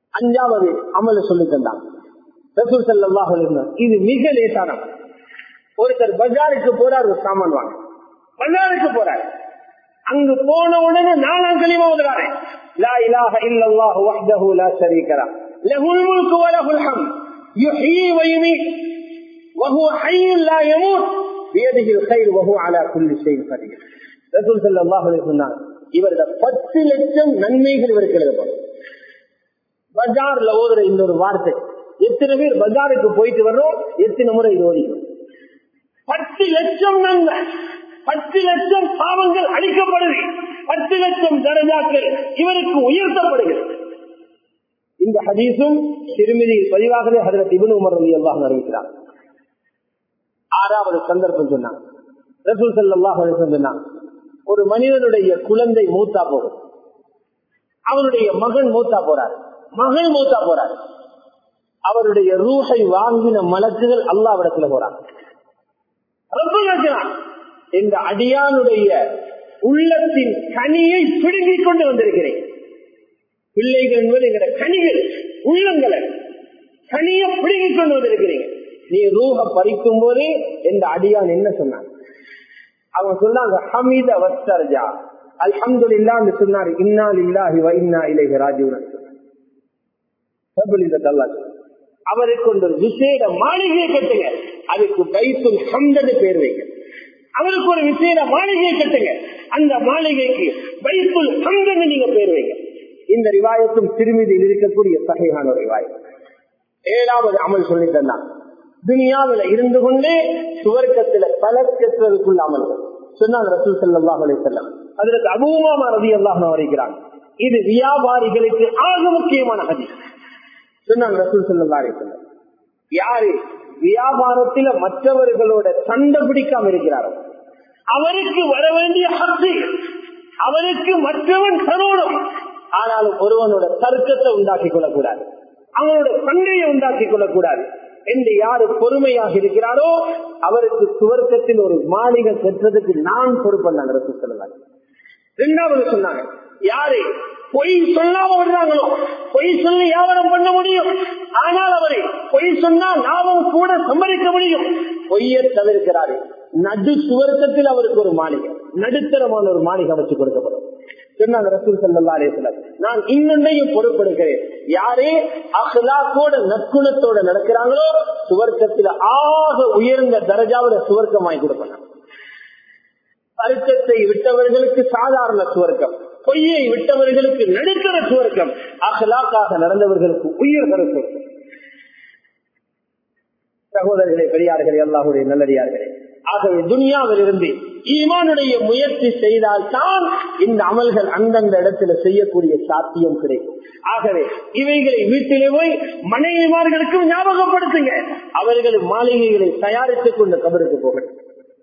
அஞ்சாவது அமல சொல்லி தந்தான் ரசூல் சல்லாஹ் இது மிக லேசான ஒருத்தர் பஜாருக்கு போறார் ஒரு சாமான் வாங்க பஜாருக்கு போறாரு அங்கு போன உடனே நாலாம் கலிமா ஓதுறாரு லா இலாஹ இல்லல்லாஹு வஹ்தஹு லா ஷரீக லஹ் லஹுல் முல்கு வ லஹுல் ஹம்த் யுஹ்யி வ யுமீத் وهو حي لا يموت بيده الخير وهو على كل شيء قدير ரசூல் ஸல்லல்லாஹு அலைஹி வஸல்லம் இவரது 10 லட்சம் நன்மைகள் இவருக்கு எழுதப்படும் பஜார்ல ஓதுற இன்னொரு வார்த்தை எத்தனை பேர் பஜாருக்கு போயிட்டு வர்றோம் எத்தனை முறை இது ஓடிக்கும் பத்து லட்சம் நன்மை பத்து லட்சம் பாவங்கள் அளிக்கப்படுது பத்து லட்சம் தரஜாக்கள் இவருக்கு உயர்த்தப்படுகிறது இந்த ஹதீஸும் திருமதியில் பதிவாகவே ஹதரத் இபுன் உமர் ரவி அல்லாஹ் அறிவிக்கிறார் ஆறாவது சந்தர்ப்பம் சொன்னான் ரசூல் சல்லாஹ் சொன்னான் ஒரு மனிதனுடைய குழந்தை மூத்தா போகும் அவருடைய மகன் மூத்தா போறார் மகள் மூத்தா போறார் அவருடைய ரூஹை வாங்கின மலக்குகள் அல்லாவிடத்துல போறார் இந்த அடியானுடைய உள்ளத்தின் கனியை பிடுங்கிக் கொண்டு வந்திருக்கிறேன் பிள்ளைகள் என்பது எங்களோட கனிகள் உள்ளங்களை கனியை பிடுங்கிக் கொண்டு வந்திருக்கிறீங்க நீ ரூஹ பறிக்கும் போதே இந்த அடியான் என்ன சொன்னான் அவங்க சொன்னாங்க ஹமீத வஸ்தர்ஜா அல்ஹம்து இல்லான்னு சொன்னார் இன்னா இல்லாஹி இன்னா இலைஹி ராஜீவன் அவருக்கு ஒரு விசேட மாளிகையை கட்டுங்க அதுக்கு பைத்துல் ஹம்தன்னு பேர் வைங்க அவருக்கு ஒரு விசேட மாளிகையை கட்டுங்க அந்த மாளிகைக்கு பைத்துல் ஹம்தன்னு நீங்க பேர் வைங்க இந்த ரிவாயத்தும் திருமதியில் இருக்கக்கூடிய சகையான ஒரு ரிவாயம் ஏழாவது அமல் சொல்லி தந்தான் துனியாவில இருந்து கொண்டே சுவர்க்கத்தில பலக்கற்றதுக்குள்ள அமல்கள் சொன்னாங்க ரசூல் செல்லாஹ் அலை செல்லம் அதற்கு அபூமாமா ரவி அல்லாஹ் வரைக்கிறாங்க இது வியாபாரிகளுக்கு ஆக முக்கியமான ஹதி சொன்னாங்க ரசூல் செல்லா அலை செல்லம் யாரு வியாபாரத்தில மற்றவர்களோட சண்டை பிடிக்காம இருக்கிறாரோ அவருக்கு வர வேண்டிய ஹத்து அவருக்கு மற்றவன் தரோடும் ஆனாலும் ஒருவனோட தர்க்கத்தை உண்டாக்கி கொள்ளக்கூடாது அவனோட சண்டையை உண்டாக்கி கொள்ளக்கூடாது என்று யாரு பொறுமையாக இருக்கிறாரோ அவருக்கு சுவர்க்கத்தில் ஒரு மாளிகை பெற்றதுக்கு நான் பொறுப்பண்ணாங்க ரசூ சொல்லலாம் இரண்டாவது சொன்னாங்க யாரு பொய் சொல்லாம விடுறாங்களோ பொய் சொல்லி வியாபாரம் பண்ண முடியும் ஆனால் அவரை பொய் சொன்னா லாபம் கூட சம்பளிக்க முடியும் பொய்யை தவிர்க்கிறாரு நடு சுவர்க்கத்தில் அவருக்கு ஒரு மாளிகை நடுத்தரமான ஒரு மாளிகை அமைச்சு கொடுக்கப்படும் சொன்னாங்க ரசூல் சல்லா அலிஸ்லாம் நான் இன்னொன்னையும் பொறுப்பெடுக்கிறேன் யாரே அஹ்லாக்கோட நற்குணத்தோட நடக்கிறாங்களோ சுவர்க்கத்தில் ஆக உயர்ந்த தரஜாவில சுவர்க்கம் வாங்கி கொடுப்பாங்க தர்க்கத்தை விட்டவர்களுக்கு சாதாரண சுவர்க்கம் பொய்யை விட்டவர்களுக்கு நடுக்கிற சுவர்க்கம் அஹ்லாக்காக நடந்தவர்களுக்கு உயிர்கிற சுவர்க்கம் சகோதரர்களே பெரியார்களே அல்லாஹுடைய நல்லடியார்களே ஆகவே துனியாவில் இருந்து ஈமானுடைய முயற்சி செய்தால் தான் இந்த அமல்கள் அந்தந்த இடத்துல செய்யக்கூடிய சாத்தியம் கிடைக்கும் ஆகவே இவைகளை வீட்டிலே போய் மனைவிமார்களுக்கும் ஞாபகப்படுத்துங்க அவர்கள் மாளிகைகளை தயாரித்துக் கொண்டு கபருக்கு போகட்டும்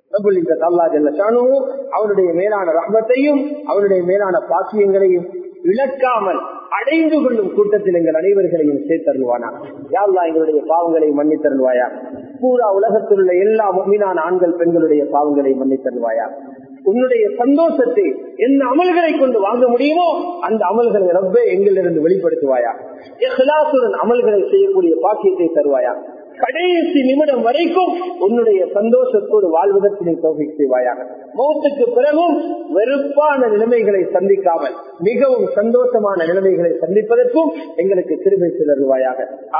அவனுடைய மேலான ரஹ்மத்தையும் அவனுடைய மேலான பாக்கியங்களையும் இழக்காமல் அடைந்து கொள்ளும் கூட்டத்தில் எங்கள் அனைவர்களையும் சேர்த்தருள்வானா யாழ்லா எங்களுடைய பாவங்களை மன்னித்தருள்வாயா பூரா உலகத்தில் உள்ள எல்லா மீனான ஆண்கள் பெண்களுடைய பாவங்களை மன்னித்தருள்வாயா உன்னுடைய சந்தோஷத்தை எந்த அமல்களை கொண்டு வாங்க முடியுமோ அந்த அமல்களை ரப்பே எங்களிலிருந்து வெளிப்படுத்துவாயா எஹ்லாசுடன் அமல்களை செய்யக்கூடிய பாக்கியத்தை தருவாயா கடைசி நிமிடம் வரைக்கும் உன்னுடைய சந்தோஷத்தோடு வாழ்வதற்கு நீ தொகை செய்வாயாக மௌத்துக்கு பிறகும் வெறுப்பான நிலைமைகளை சந்திக்காமல் மிகவும் சந்தோஷமான நிலைமைகளை சந்திப்பதற்கும் எங்களுக்கு திருமை செல்வாயாக